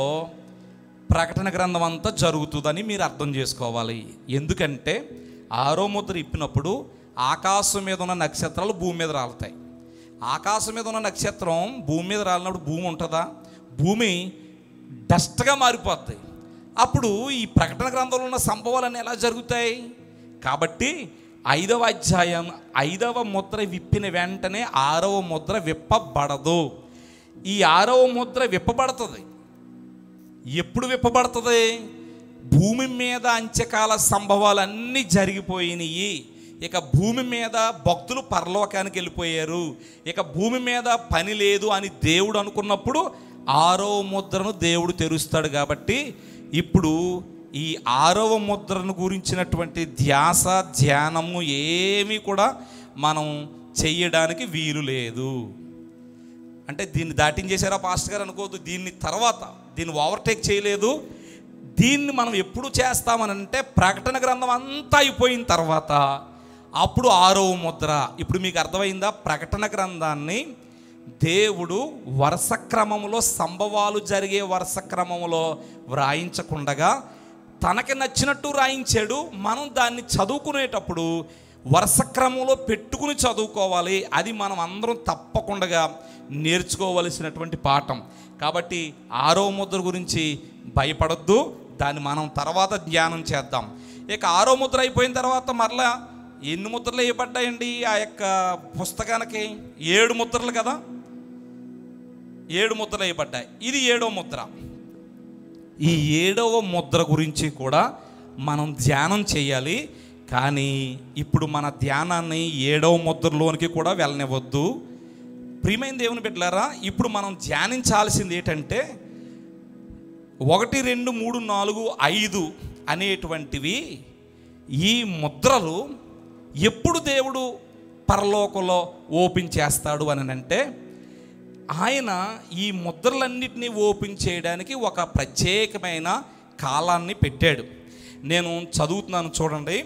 ప్రకటన గ్రంథం అంతా జరుగుతుందని మీరు అర్థం చేసుకోవాలి ఎందుకంటే ఆరో ముద్ర ఇప్పినప్పుడు ఆకాశం మీద ఉన్న నక్షత్రాలు భూమి మీద రాలుతాయి ఆకాశం మీద ఉన్న నక్షత్రం భూమి మీద రాలినప్పుడు భూమి ఉంటుందా భూమి డస్ట్గా మారిపోద్ది అప్పుడు ఈ ప్రకటన గ్రంథంలో ఉన్న సంభవాలన్నీ ఎలా జరుగుతాయి కాబట్టి ఐదవ అధ్యాయం ఐదవ ముద్ర విప్పిన వెంటనే ఆరవ ముద్ర విప్పబడదు ఈ ఆరవ ముద్ర విప్పబడుతుంది ఎప్పుడు విప్పబడుతుంది భూమి మీద అంత్యకాల సంభవాలన్నీ జరిగిపోయినాయి ఇక భూమి మీద భక్తులు పరలోకానికి వెళ్ళిపోయారు ఇక భూమి మీద పని లేదు అని దేవుడు అనుకున్నప్పుడు ఆరో ముద్రను దేవుడు తెరుస్తాడు కాబట్టి ఇప్పుడు ఈ ఆరవ ముద్రను గురించినటువంటి ధ్యాస ధ్యానము ఏమీ కూడా మనం చెయ్యడానికి వీలు లేదు అంటే దీన్ని దాటించేశారా పాస్టర్ గారు అనుకోవద్దు దీన్ని తర్వాత దీన్ని ఓవర్టేక్ చేయలేదు దీన్ని మనం ఎప్పుడు చేస్తామని అంటే ప్రకటన గ్రంథం అంతా అయిపోయిన తర్వాత అప్పుడు ఆరవ ముద్ర ఇప్పుడు మీకు అర్థమైందా ప్రకటన గ్రంథాన్ని దేవుడు వరుస క్రమంలో సంభవాలు జరిగే వరుస క్రమంలో వ్రాయించకుండగా తనకి నచ్చినట్టు రాయించాడు మనం దాన్ని చదువుకునేటప్పుడు వరుస క్రమంలో పెట్టుకుని చదువుకోవాలి అది మనం అందరం తప్పకుండా నేర్చుకోవలసినటువంటి పాఠం కాబట్టి ఆరో ముద్ర గురించి భయపడొద్దు దాన్ని మనం తర్వాత ధ్యానం చేద్దాం ఇక ఆరో ముద్ర అయిపోయిన తర్వాత మరలా ఎన్ని ముద్రలు వేయబడ్డాయండి ఆ యొక్క పుస్తకానికి ఏడు ముద్రలు కదా ఏడు ముద్రలు వేయబడ్డాయి ఇది ఏడో ముద్ర ఈ ఏడవ ముద్ర గురించి కూడా మనం ధ్యానం చేయాలి కానీ ఇప్పుడు మన ధ్యానాన్ని ఏడవ ముద్రలోనికి కూడా వెళ్ళనివ్వద్దు ప్రియమైన దేవుని బిడ్డలారా ఇప్పుడు మనం ధ్యానించాల్సింది ఏంటంటే ఒకటి రెండు మూడు నాలుగు ఐదు అనేటువంటివి ఈ ముద్రలు ఎప్పుడు దేవుడు పరలోకంలో ఓపెన్ చేస్తాడు అని అంటే ఆయన ఈ ముద్రలన్నిటినీ ఓపెన్ చేయడానికి ఒక ప్రత్యేకమైన కాలాన్ని పెట్టాడు నేను చదువుతున్నాను చూడండి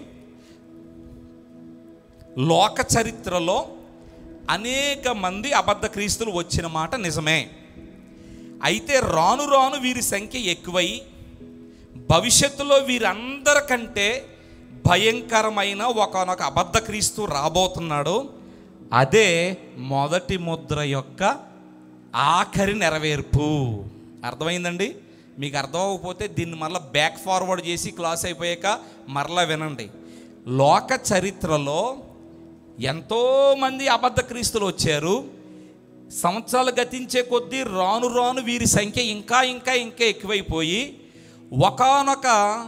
లోక చరిత్రలో అనేక మంది అబద్ధ క్రీస్తులు వచ్చిన మాట నిజమే అయితే రాను రాను వీరి సంఖ్య ఎక్కువై భవిష్యత్తులో వీరందరికంటే భయంకరమైన ఒకనొక అబద్ధ క్రీస్తు రాబోతున్నాడు అదే మొదటి ముద్ర యొక్క ఆఖరి నెరవేర్పు అర్థమైందండి మీకు అర్థం అవ్వకపోతే దీన్ని మరలా బ్యాక్ ఫార్వర్డ్ చేసి క్లాస్ అయిపోయాక మరలా వినండి లోక చరిత్రలో ఎంతోమంది అబద్ధ క్రీస్తులు వచ్చారు సంవత్సరాలు గతించే కొద్దీ రాను రాను వీరి సంఖ్య ఇంకా ఇంకా ఇంకా ఎక్కువైపోయి ఒకానొక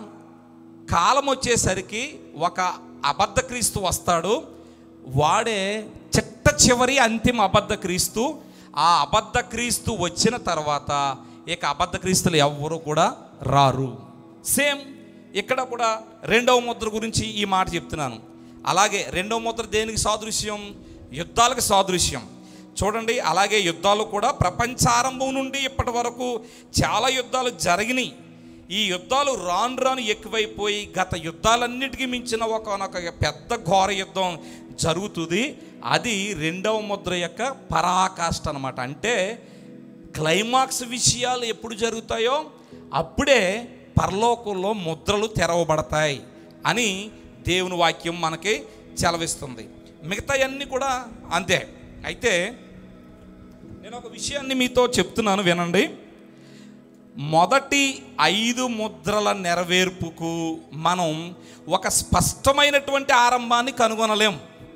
కాలం వచ్చేసరికి ఒక అబద్ధ క్రీస్తు వస్తాడు వాడే చిట్ట చివరి అంతిమ అబద్ధ క్రీస్తు ఆ అబద్ధ క్రీస్తు వచ్చిన తర్వాత ఇక అబద్ధ క్రీస్తులు ఎవ్వరూ కూడా రారు సేమ్ ఇక్కడ కూడా రెండవ ముద్ర గురించి ఈ మాట చెప్తున్నాను అలాగే రెండవ ముద్ర దేనికి సాదృశ్యం యుద్ధాలకు సాదృశ్యం చూడండి అలాగే యుద్ధాలు కూడా ప్రపంచారంభం నుండి ఇప్పటి వరకు చాలా యుద్ధాలు జరిగినాయి ఈ యుద్ధాలు రాను రాను ఎక్కువైపోయి గత యుద్ధాలన్నిటికీ మించిన ఒకనొక పెద్ద ఘోర యుద్ధం జరుగుతుంది అది రెండవ ముద్ర యొక్క పరాకాష్ట అనమాట అంటే క్లైమాక్స్ విషయాలు ఎప్పుడు జరుగుతాయో అప్పుడే పరలోకంలో ముద్రలు తెరవబడతాయి అని దేవుని వాక్యం మనకి చెలవిస్తుంది మిగతా అన్నీ కూడా అంతే అయితే నేను ఒక విషయాన్ని మీతో చెప్తున్నాను వినండి మొదటి ఐదు ముద్రల నెరవేర్పుకు మనం ఒక స్పష్టమైనటువంటి ఆరంభాన్ని కనుగొనలేం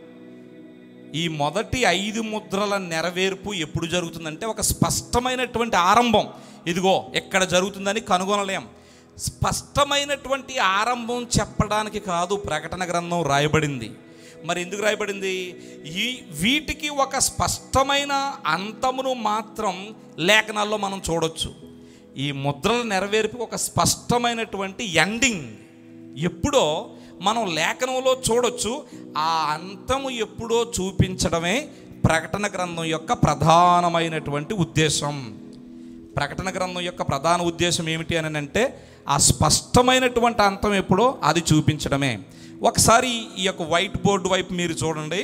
ఈ మొదటి ఐదు ముద్రల నెరవేర్పు ఎప్పుడు జరుగుతుందంటే ఒక స్పష్టమైనటువంటి ఆరంభం ఇదిగో ఎక్కడ జరుగుతుందని కనుగొనలేం స్పష్టమైనటువంటి ఆరంభం చెప్పడానికి కాదు ప్రకటన గ్రంథం రాయబడింది మరి ఎందుకు రాయబడింది ఈ వీటికి ఒక స్పష్టమైన అంతమును మాత్రం లేఖనాల్లో మనం చూడొచ్చు ఈ ముద్రల నెరవేర్పు ఒక స్పష్టమైనటువంటి ఎండింగ్ ఎప్పుడో మనం లేఖనంలో చూడొచ్చు ఆ అంతము ఎప్పుడో చూపించడమే ప్రకటన గ్రంథం యొక్క ప్రధానమైనటువంటి ఉద్దేశం ప్రకటన గ్రంథం యొక్క ప్రధాన ఉద్దేశం ఏమిటి అని అంటే ఆ స్పష్టమైనటువంటి అంతం ఎప్పుడో అది చూపించడమే ఒకసారి ఈ యొక్క వైట్ బోర్డు వైపు మీరు చూడండి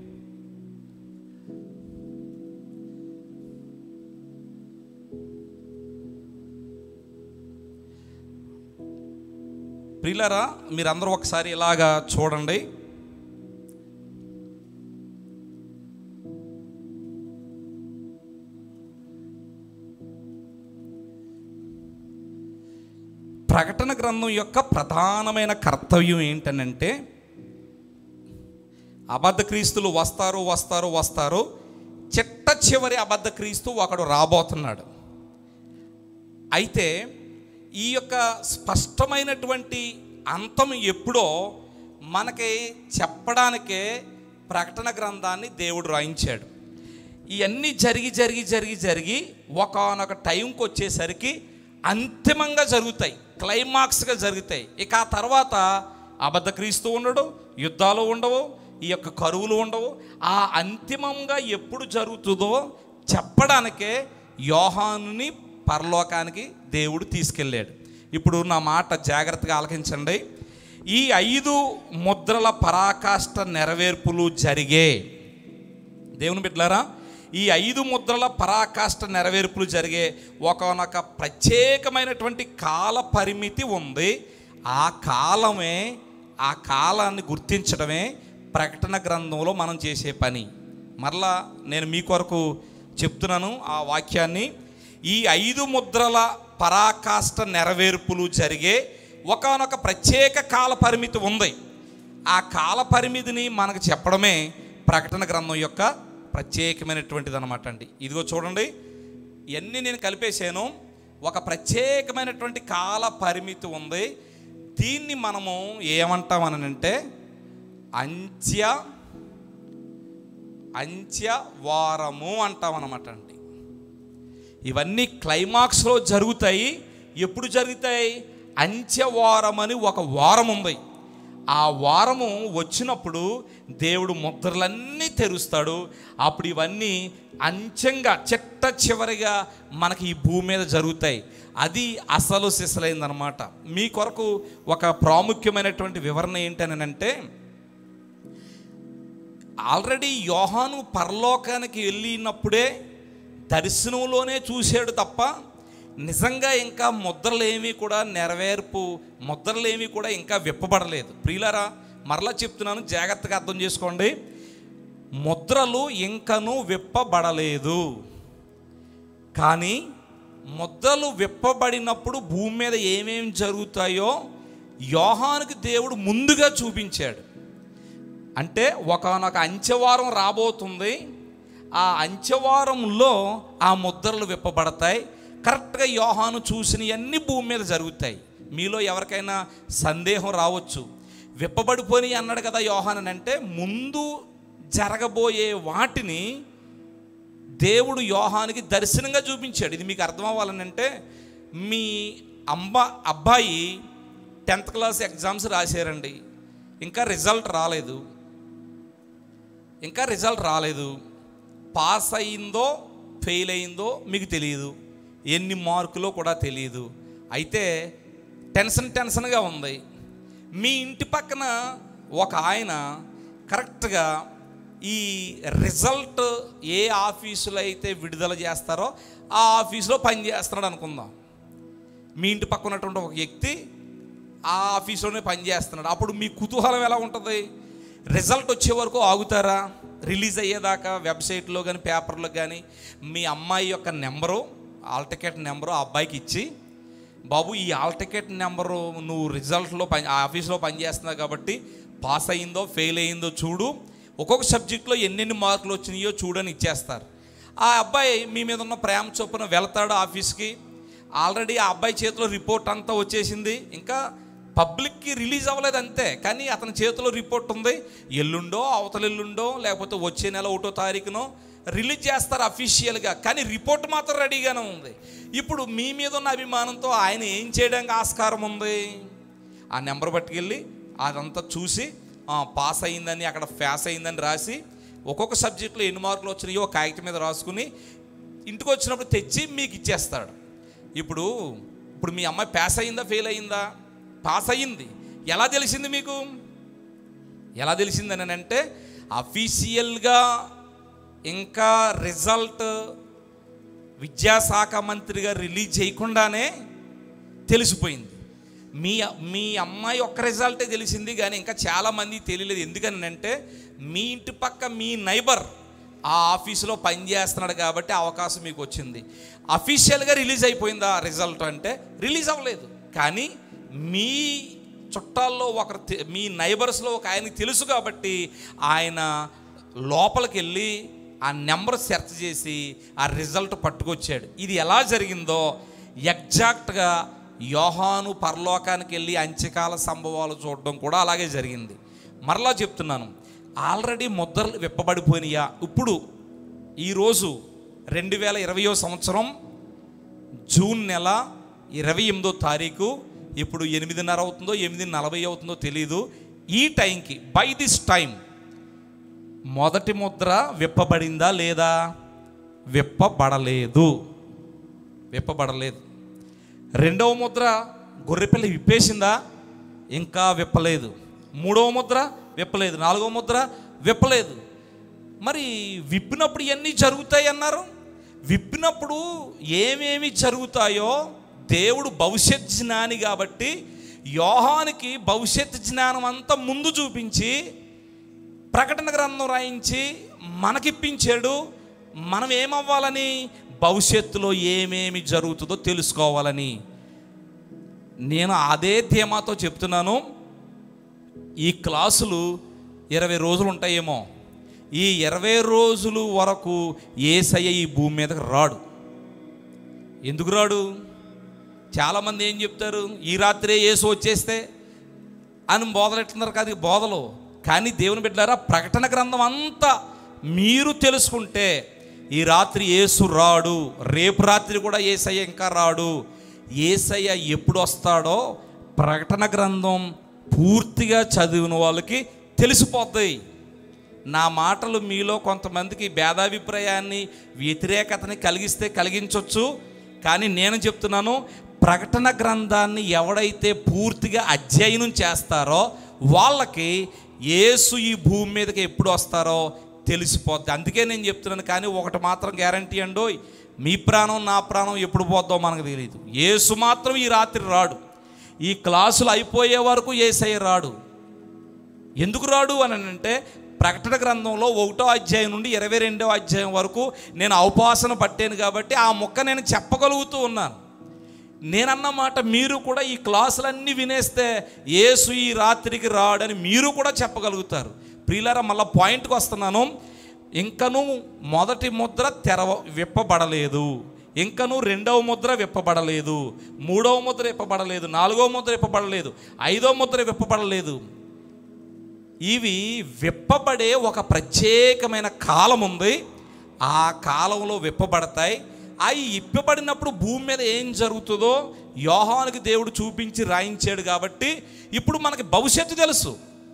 ప్రియులరా మీరందరూ ఒకసారి ఇలాగా చూడండి ప్రకటన గ్రంథం యొక్క ప్రధానమైన కర్తవ్యం ఏంటనంటే అబద్ధ క్రీస్తులు వస్తారు వస్తారు వస్తారు చిట్ట చివరి అబద్ధ క్రీస్తు ఒకడు రాబోతున్నాడు అయితే ఈ యొక్క స్పష్టమైనటువంటి అంతం ఎప్పుడో మనకి చెప్పడానికే ప్రకటన గ్రంథాన్ని దేవుడు రాయించాడు ఇవన్నీ జరిగి జరిగి జరిగి జరిగి ఒకనొక టైంకి వచ్చేసరికి అంతిమంగా జరుగుతాయి క్లైమాక్స్గా జరుగుతాయి ఇక ఆ తర్వాత అబద్ధ క్రీస్తు ఉండడు యుద్ధాలు ఉండవు ఈ యొక్క కరువులు ఉండవు ఆ అంతిమంగా ఎప్పుడు జరుగుతుందో చెప్పడానికే యోహానుని పరలోకానికి దేవుడు తీసుకెళ్ళాడు ఇప్పుడు నా మాట జాగ్రత్తగా ఆలకించండి ఈ ఐదు ముద్రల పరాకాష్ట నెరవేర్పులు జరిగే దేవుని బిడ్డలారా ఈ ఐదు ముద్రల పరాకాష్ట నెరవేర్పులు జరిగే ఒకనొక ప్రత్యేకమైనటువంటి కాల పరిమితి ఉంది ఆ కాలమే ఆ కాలాన్ని గుర్తించడమే ప్రకటన గ్రంథంలో మనం చేసే పని మరలా నేను మీ కొరకు చెప్తున్నాను ఆ వాక్యాన్ని ఈ ఐదు ముద్రల పరాకాష్ట నెరవేర్పులు జరిగే ఒకనొక ప్రత్యేక కాల పరిమితి ఉంది ఆ కాల పరిమితిని మనకు చెప్పడమే ప్రకటన గ్రంథం యొక్క ప్రత్యేకమైనటువంటిది అనమాట అండి ఇదిగో చూడండి ఇవన్నీ నేను కలిపేశాను ఒక ప్రత్యేకమైనటువంటి కాల పరిమితి ఉంది దీన్ని మనము ఏమంటామనంటే అంత్య అంత్య వారము అంటామన్నమాట అండి ఇవన్నీ క్లైమాక్స్లో జరుగుతాయి ఎప్పుడు జరుగుతాయి అంత్యవారం అని ఒక వారం ఉంది ఆ వారము వచ్చినప్పుడు దేవుడు ముద్రలన్నీ తెరుస్తాడు అప్పుడు ఇవన్నీ అంచెంగా చిట్ట చివరిగా మనకి ఈ భూమి మీద జరుగుతాయి అది అసలు సిసలైందనమాట మీ కొరకు ఒక ప్రాముఖ్యమైనటువంటి వివరణ ఏంటని అంటే ఆల్రెడీ యోహాను పరలోకానికి వెళ్ళినప్పుడే దర్శనంలోనే చూశాడు తప్ప నిజంగా ఇంకా ముద్రలేమీ కూడా నెరవేర్పు ముద్రలేమీ కూడా ఇంకా విప్పబడలేదు ప్రియులరా మరలా చెప్తున్నాను జాగ్రత్తగా అర్థం చేసుకోండి ముద్రలు ఇంకను విప్పబడలేదు కానీ ముద్రలు విప్పబడినప్పుడు భూమి మీద ఏమేమి జరుగుతాయో యోహానుకి దేవుడు ముందుగా చూపించాడు అంటే ఒకనొక అంచెవారం రాబోతుంది ఆ అంచెవారంలో ఆ ముద్రలు విప్పబడతాయి కరెక్ట్గా యోహాను చూసినవన్నీ భూమి మీద జరుగుతాయి మీలో ఎవరికైనా సందేహం రావచ్చు విప్పబడిపోయి అన్నాడు కదా యోహాన్ అని అంటే ముందు జరగబోయే వాటిని దేవుడు యోహానికి దర్శనంగా చూపించాడు ఇది మీకు అర్థం అవ్వాలనంటే మీ అమ్మ అబ్బాయి టెన్త్ క్లాస్ ఎగ్జామ్స్ రాశారండి ఇంకా రిజల్ట్ రాలేదు ఇంకా రిజల్ట్ రాలేదు పాస్ అయిందో ఫెయిల్ అయిందో మీకు తెలియదు ఎన్ని మార్కులో కూడా తెలియదు అయితే టెన్షన్ టెన్షన్గా ఉంది మీ ఇంటి పక్కన ఒక ఆయన కరెక్ట్గా ఈ రిజల్ట్ ఏ ఆఫీసులో అయితే విడుదల చేస్తారో ఆ ఆఫీసులో పని చేస్తున్నాడు అనుకుందాం మీ ఇంటి పక్కన ఉన్నటువంటి ఒక వ్యక్తి ఆ ఆఫీస్లోనే పనిచేస్తున్నాడు అప్పుడు మీ కుతూహలం ఎలా ఉంటుంది రిజల్ట్ వచ్చే వరకు ఆగుతారా రిలీజ్ అయ్యేదాకా వెబ్సైట్లో కానీ పేపర్లో కానీ మీ అమ్మాయి యొక్క నెంబరు ఆల్ టికెట్ నెంబరు ఆ అబ్బాయికి ఇచ్చి బాబు ఈ ఆల్ టికెట్ నెంబరు నువ్వు రిజల్ట్లో పని ఆ ఆఫీస్లో పనిచేస్తున్నావు కాబట్టి పాస్ అయ్యిందో ఫెయిల్ అయ్యిందో చూడు ఒక్కొక్క సబ్జెక్ట్లో ఎన్నెన్ని మార్కులు వచ్చినాయో చూడని ఇచ్చేస్తారు ఆ అబ్బాయి మీ మీద ఉన్న ప్రేమ చొప్పున వెళ్తాడు ఆఫీస్కి ఆల్రెడీ ఆ అబ్బాయి చేతిలో రిపోర్ట్ అంతా వచ్చేసింది ఇంకా పబ్లిక్కి రిలీజ్ అవ్వలేదు అంతే కానీ అతని చేతిలో రిపోర్ట్ ఉంది ఎల్లుండో అవతల ఎల్లుండో లేకపోతే వచ్చే నెల ఒకటో తారీఖునో రిలీజ్ చేస్తారు అఫీషియల్గా కానీ రిపోర్ట్ మాత్రం రెడీగానే ఉంది ఇప్పుడు మీ మీద ఉన్న అభిమానంతో ఆయన ఏం చేయడానికి ఆస్కారం ఉంది ఆ నెంబర్ పట్టుకెళ్ళి అదంతా చూసి ఆ, పాస్ అయిందని అక్కడ ఫేస్ అయిందని రాసి ఒక్కొక్క సబ్జెక్టులో ఎన్ని మార్కులు వచ్చినాయో ఒక కాగితం మీద రాసుకుని ఇంటికి వచ్చినప్పుడు తెచ్చి మీకు ఇచ్చేస్తాడు ఇప్పుడు ఇప్పుడు మీ అమ్మాయి పాస్ అయిందా ఫెయిల్ అయిందా పాస్ అయ్యింది ఎలా తెలిసింది మీకు ఎలా తెలిసిందని అంటే అఫీషియల్గా ఇంకా రిజల్ట్ విద్యాశాఖ మంత్రిగా రిలీజ్ చేయకుండానే తెలిసిపోయింది మీ మీ అమ్మాయి ఒక్క రిజల్టే తెలిసింది కానీ ఇంకా చాలామంది తెలియలేదు ఎందుకని అంటే మీ ఇంటి పక్క మీ నైబర్ ఆ ఆఫీసులో పనిచేస్తున్నాడు కాబట్టి ఆ అవకాశం మీకు వచ్చింది అఫీషియల్గా రిలీజ్ అయిపోయిందా రిజల్ట్ అంటే రిలీజ్ అవ్వలేదు కానీ మీ చుట్టాల్లో ఒకరు తె- మీ నైబర్స్లో ఒక ఆయనకి తెలుసు కాబట్టి ఆయన లోపలికి వెళ్ళి ఆ నెంబర్ సెర్చ్ చేసి ఆ రిజల్ట్ పట్టుకొచ్చాడు ఇది ఎలా జరిగిందో ఎగ్జాక్ట్గా యోహాను పరలోకానికి వెళ్ళి అంత్యకాల సంభవాలు చూడడం కూడా అలాగే జరిగింది మరలా చెప్తున్నాను ఆల్రెడీ ముద్రలు విప్పబడిపోయినాయా ఇప్పుడు ఈరోజు రెండు వేల ఇరవయో సంవత్సరం జూన్ నెల ఇరవై ఎనిమిదో తారీఖు ఇప్పుడు ఎనిమిదిన్నర అవుతుందో ఎనిమిది నలభై అవుతుందో తెలియదు ఈ టైంకి బై దిస్ టైం మొదటి ముద్ర విప్పబడిందా లేదా విప్పబడలేదు విప్పబడలేదు రెండవ ముద్ర గొర్రెపిల్ల విప్పేసిందా ఇంకా విప్పలేదు మూడవ ముద్ర విప్పలేదు నాలుగవ ముద్ర విప్పలేదు మరి విప్పినప్పుడు ఇవన్నీ జరుగుతాయి అన్నారు విప్పినప్పుడు ఏమేమి జరుగుతాయో దేవుడు భవిష్యత్ జ్ఞాని కాబట్టి యోహానికి భవిష్యత్ జ్ఞానం అంతా ముందు చూపించి ప్రకటన గ్రంథం రాయించి మనకిప్పించాడు మనం ఏమవ్వాలని భవిష్యత్తులో ఏమేమి జరుగుతుందో తెలుసుకోవాలని నేను అదే ధీమాతో చెప్తున్నాను ఈ క్లాసులు ఇరవై రోజులు ఉంటాయేమో ఈ ఇరవై రోజులు వరకు ఏసయ్య ఈ భూమి మీదకి రాడు ఎందుకు రాడు చాలామంది ఏం చెప్తారు ఈ రాత్రే ఏసు వచ్చేస్తే అని బోధలెట్టున్నారు కాదు ఈ బోధలు కానీ దేవుని బిడ్డారా ప్రకటన గ్రంథం అంతా మీరు తెలుసుకుంటే ఈ రాత్రి ఏసు రాడు రేపు రాత్రి కూడా ఏసయ్య ఇంకా రాడు ఏసయ్య ఎప్పుడు వస్తాడో ప్రకటన గ్రంథం పూర్తిగా చదివిన వాళ్ళకి తెలిసిపోతాయి నా మాటలు మీలో కొంతమందికి భేదాభిప్రాయాన్ని వ్యతిరేకతని కలిగిస్తే కలిగించవచ్చు కానీ నేను చెప్తున్నాను ప్రకటన గ్రంథాన్ని ఎవడైతే పూర్తిగా అధ్యయనం చేస్తారో వాళ్ళకి యేసు ఈ భూమి మీదకి ఎప్పుడు వస్తారో తెలిసిపోద్ది అందుకే నేను చెప్తున్నాను కానీ ఒకటి మాత్రం గ్యారంటీ అండోయ్ మీ ప్రాణం నా ప్రాణం ఎప్పుడు పోద్దో మనకు తెలియదు యేసు మాత్రం ఈ రాత్రి రాడు ఈ క్లాసులు అయిపోయే వరకు ఏసయ్య రాడు ఎందుకు రాడు అని అంటే ప్రకటన గ్రంథంలో ఒకటో అధ్యాయం నుండి ఇరవై రెండో అధ్యాయం వరకు నేను అవపాసన పట్టాను కాబట్టి ఆ మొక్క నేను చెప్పగలుగుతూ ఉన్నాను నేనన్న మాట మీరు కూడా ఈ క్లాసులన్నీ వినేస్తే ఏసు ఈ రాత్రికి రాడని మీరు కూడా చెప్పగలుగుతారు ప్రియులారా మళ్ళీ పాయింట్కి వస్తున్నాను ఇంకను మొదటి ముద్ర తెరవ విప్పబడలేదు ఇంకను రెండవ ముద్ర విప్పబడలేదు మూడవ ముద్ర విప్పబడలేదు నాలుగవ ముద్ర విప్పబడలేదు ఐదవ ముద్ర విప్పబడలేదు ఇవి విప్పబడే ఒక ప్రత్యేకమైన కాలం ఉంది ఆ కాలంలో విప్పబడతాయి అవి ఇప్పబడినప్పుడు భూమి మీద ఏం జరుగుతుందో యోహానికి దేవుడు చూపించి రాయించాడు కాబట్టి ఇప్పుడు మనకి భవిష్యత్తు తెలుసు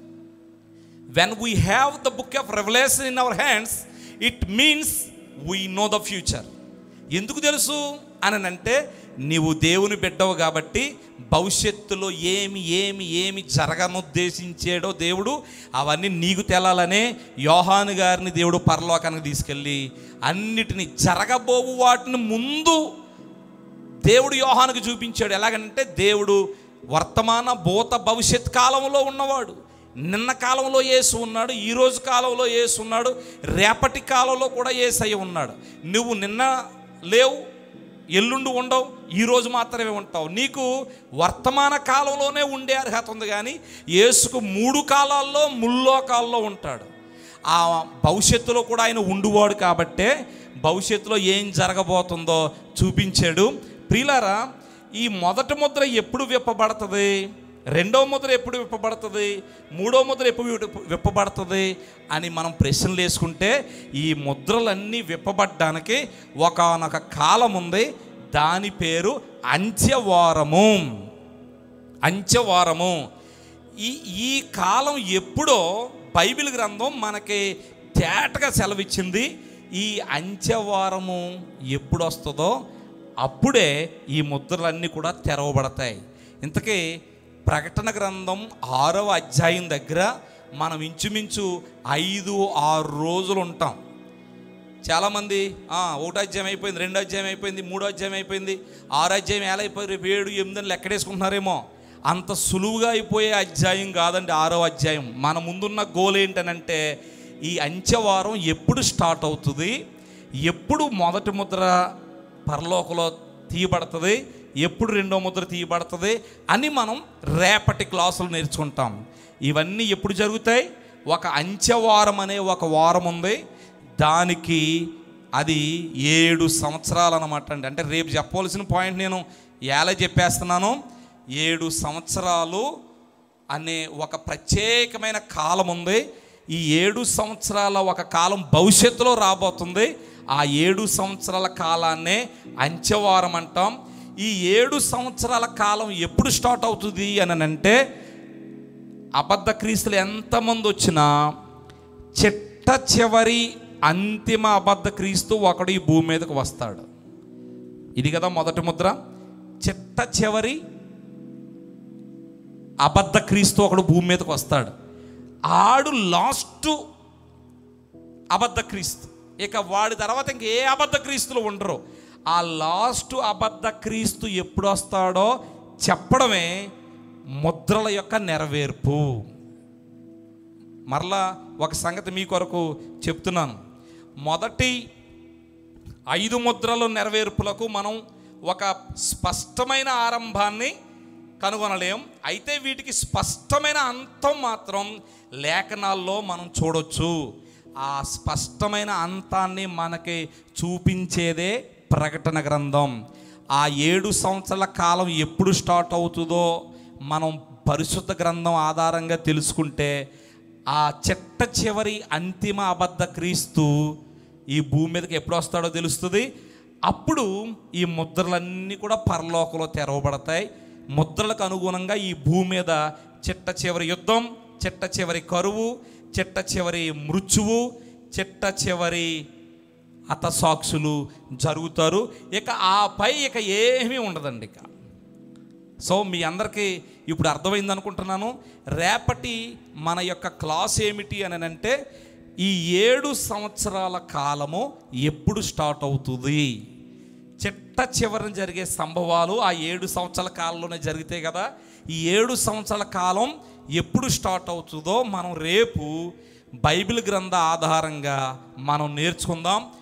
when we have the book of revolution in our hands it means we know the future ఎందుకు తెలుసు అని అంటే నీవు దేవుని బిడ్డవు కాబట్టి భవిష్యత్తులో ఏమి ఏమి ఏమి జరగనుద్దేశించాడో దేవుడు అవన్నీ నీకు తెలాలనే యోహాను గారిని దేవుడు పరలోకానికి తీసుకెళ్ళి అన్నిటిని జరగబోవు వాటిని ముందు దేవుడు యోహానికి చూపించాడు ఎలాగంటే దేవుడు వర్తమాన భూత భవిష్యత్ కాలంలో ఉన్నవాడు నిన్న కాలంలో యేసు ఉన్నాడు ఈ రోజు కాలంలో యేసు ఉన్నాడు రేపటి కాలంలో కూడా యేసయ్య ఉన్నాడు నువ్వు నిన్న లేవు ఎల్లుండి ఉండవు ఈ రోజు మాత్రమే ఉంటావు నీకు వర్తమాన కాలంలోనే ఉండే అర్హత ఉంది కానీ యేసుకు మూడు కాలాల్లో ముల్లోకాల్లో ఉంటాడు ఆ భవిష్యత్తులో కూడా ఆయన ఉండువాడు కాబట్టే భవిష్యత్తులో ఏం జరగబోతుందో చూపించాడు ప్రియులారా ఈ మొదటి ముద్ర ఎప్పుడు విప్పబడుతుంది రెండో ముద్ర ఎప్పుడు విప్పబడుతుంది మూడో ముద్ర ఎప్పుడు విప్ప- విప్పబడుతుంది అని మనం ప్రశ్నలు వేసుకుంటే ఈ ముద్రలన్నీ విప్పబడ్డానికి ఒకనొక కాలం ఉంది దాని పేరు అంత్యవారము అంత్యవారము ఈ ఈ కాలం ఎప్పుడో బైబిల్ గ్రంథం మనకి తేటగా సెలవిచ్చింది ఈ అంత్యవారము ఎప్పుడు వస్తుందో అప్పుడే ఈ ముద్రలన్నీ కూడా తెరవబడతాయి ఇంతకీ ప్రకటన గ్రంథం ఆరవ అధ్యాయం దగ్గర మనం ఇంచుమించు ఐదు ఆరు రోజులు ఉంటాం చాలామంది "ఆ, ఒకటో అధ్యాయం అయిపోయింది రెండో అధ్యాయం అయిపోయింది మూడో అధ్యాయం అయిపోయింది ఆరో అధ్యాయం ఎలా అయిపోయి రేపు ఏడు ఎనిమిది అని లెక్కడేసుకుంటున్నారేమో అంత సులువుగా అయిపోయే అధ్యాయం కాదండి ఆరో అధ్యాయం మన ముందున్న గోల్ ఏంటనంటే ఈ అంచెవారం ఎప్పుడు స్టార్ట్ అవుతుంది ఎప్పుడు మొదటి ముద్ర పరలోకలో తీయబడుతుంది ఎప్పుడు రెండో ముద్ర తీయబడుతుంది అని మనం రేపటి క్లాసులు నేర్చుకుంటాం ఇవన్నీ ఎప్పుడు జరుగుతాయి ఒక అంచెవారం అనే ఒక వారం ఉంది దానికి అది ఏడు సంవత్సరాలు అనమాట అండి అంటే రేపు చెప్పవలసిన పాయింట్ నేను ఎలా చెప్పేస్తున్నాను ఏడు సంవత్సరాలు అనే ఒక ప్రత్యేకమైన కాలం ఉంది ఈ ఏడు సంవత్సరాల ఒక కాలం భవిష్యత్తులో రాబోతుంది ఆ ఏడు సంవత్సరాల కాలాన్నే అంచెవారం అంటాం ఈ ఏడు సంవత్సరాల కాలం ఎప్పుడు స్టార్ట్ అవుతుంది అని అంటే అబద్ధ క్రీస్తులు ఎంతమంది వచ్చినా చిట్ట చివరి అంతిమ అబద్ధ క్రీస్తు ఒకడు ఈ భూమి మీదకు వస్తాడు ఇది కదా మొదటి ముద్ర చిట్ట చివరి అబద్ధ క్రీస్తు ఒకడు భూమి మీదకు వస్తాడు ఆడు లాస్ట్ అబద్ధ క్రీస్తు ఇక వాడి తర్వాత ఇంక ఏ అబద్ధ క్రీస్తులు ఉండరు ఆ లాస్ట్ అబద్ధ క్రీస్తు ఎప్పుడు వస్తాడో చెప్పడమే ముద్రల యొక్క నెరవేర్పు మరలా ఒక సంగతి మీ కొరకు చెప్తున్నాను మొదటి ఐదు ముద్రల నెరవేర్పులకు మనం ఒక స్పష్టమైన ఆరంభాన్ని కనుగొనలేం అయితే వీటికి స్పష్టమైన అంతం మాత్రం లేఖనాల్లో మనం చూడొచ్చు ఆ స్పష్టమైన అంతాన్ని మనకి చూపించేదే ప్రకటన గ్రంథం ఆ ఏడు సంవత్సరాల కాలం ఎప్పుడు స్టార్ట్ అవుతుందో మనం పరిశుద్ధ గ్రంథం ఆధారంగా తెలుసుకుంటే ఆ చెట్ట చివరి అంతిమ అబద్ధ క్రీస్తు ఈ భూమి మీదకి ఎప్పుడు వస్తాడో తెలుస్తుంది అప్పుడు ఈ ముద్రలన్నీ కూడా పరలోకంలో తెరవబడతాయి ముద్రలకు అనుగుణంగా ఈ భూమి మీద చిట్ట చివరి యుద్ధం చిట్ట చివరి కరువు చిట్ట చివరి మృత్యువు చిట్ట చివరి హతసాక్షులు జరుగుతారు ఇక ఆ పై ఇక ఏమీ ఉండదండి ఇక సో మీ అందరికీ ఇప్పుడు అర్థమైంది అనుకుంటున్నాను రేపటి మన యొక్క క్లాస్ ఏమిటి అని అంటే ఈ ఏడు సంవత్సరాల కాలము ఎప్పుడు స్టార్ట్ అవుతుంది చిట్ట చివరన జరిగే సంభవాలు ఆ ఏడు సంవత్సరాల కాలంలోనే జరిగితే కదా ఈ ఏడు సంవత్సరాల కాలం ఎప్పుడు స్టార్ట్ అవుతుందో మనం రేపు బైబిల్ గ్రంథ ఆధారంగా మనం నేర్చుకుందాం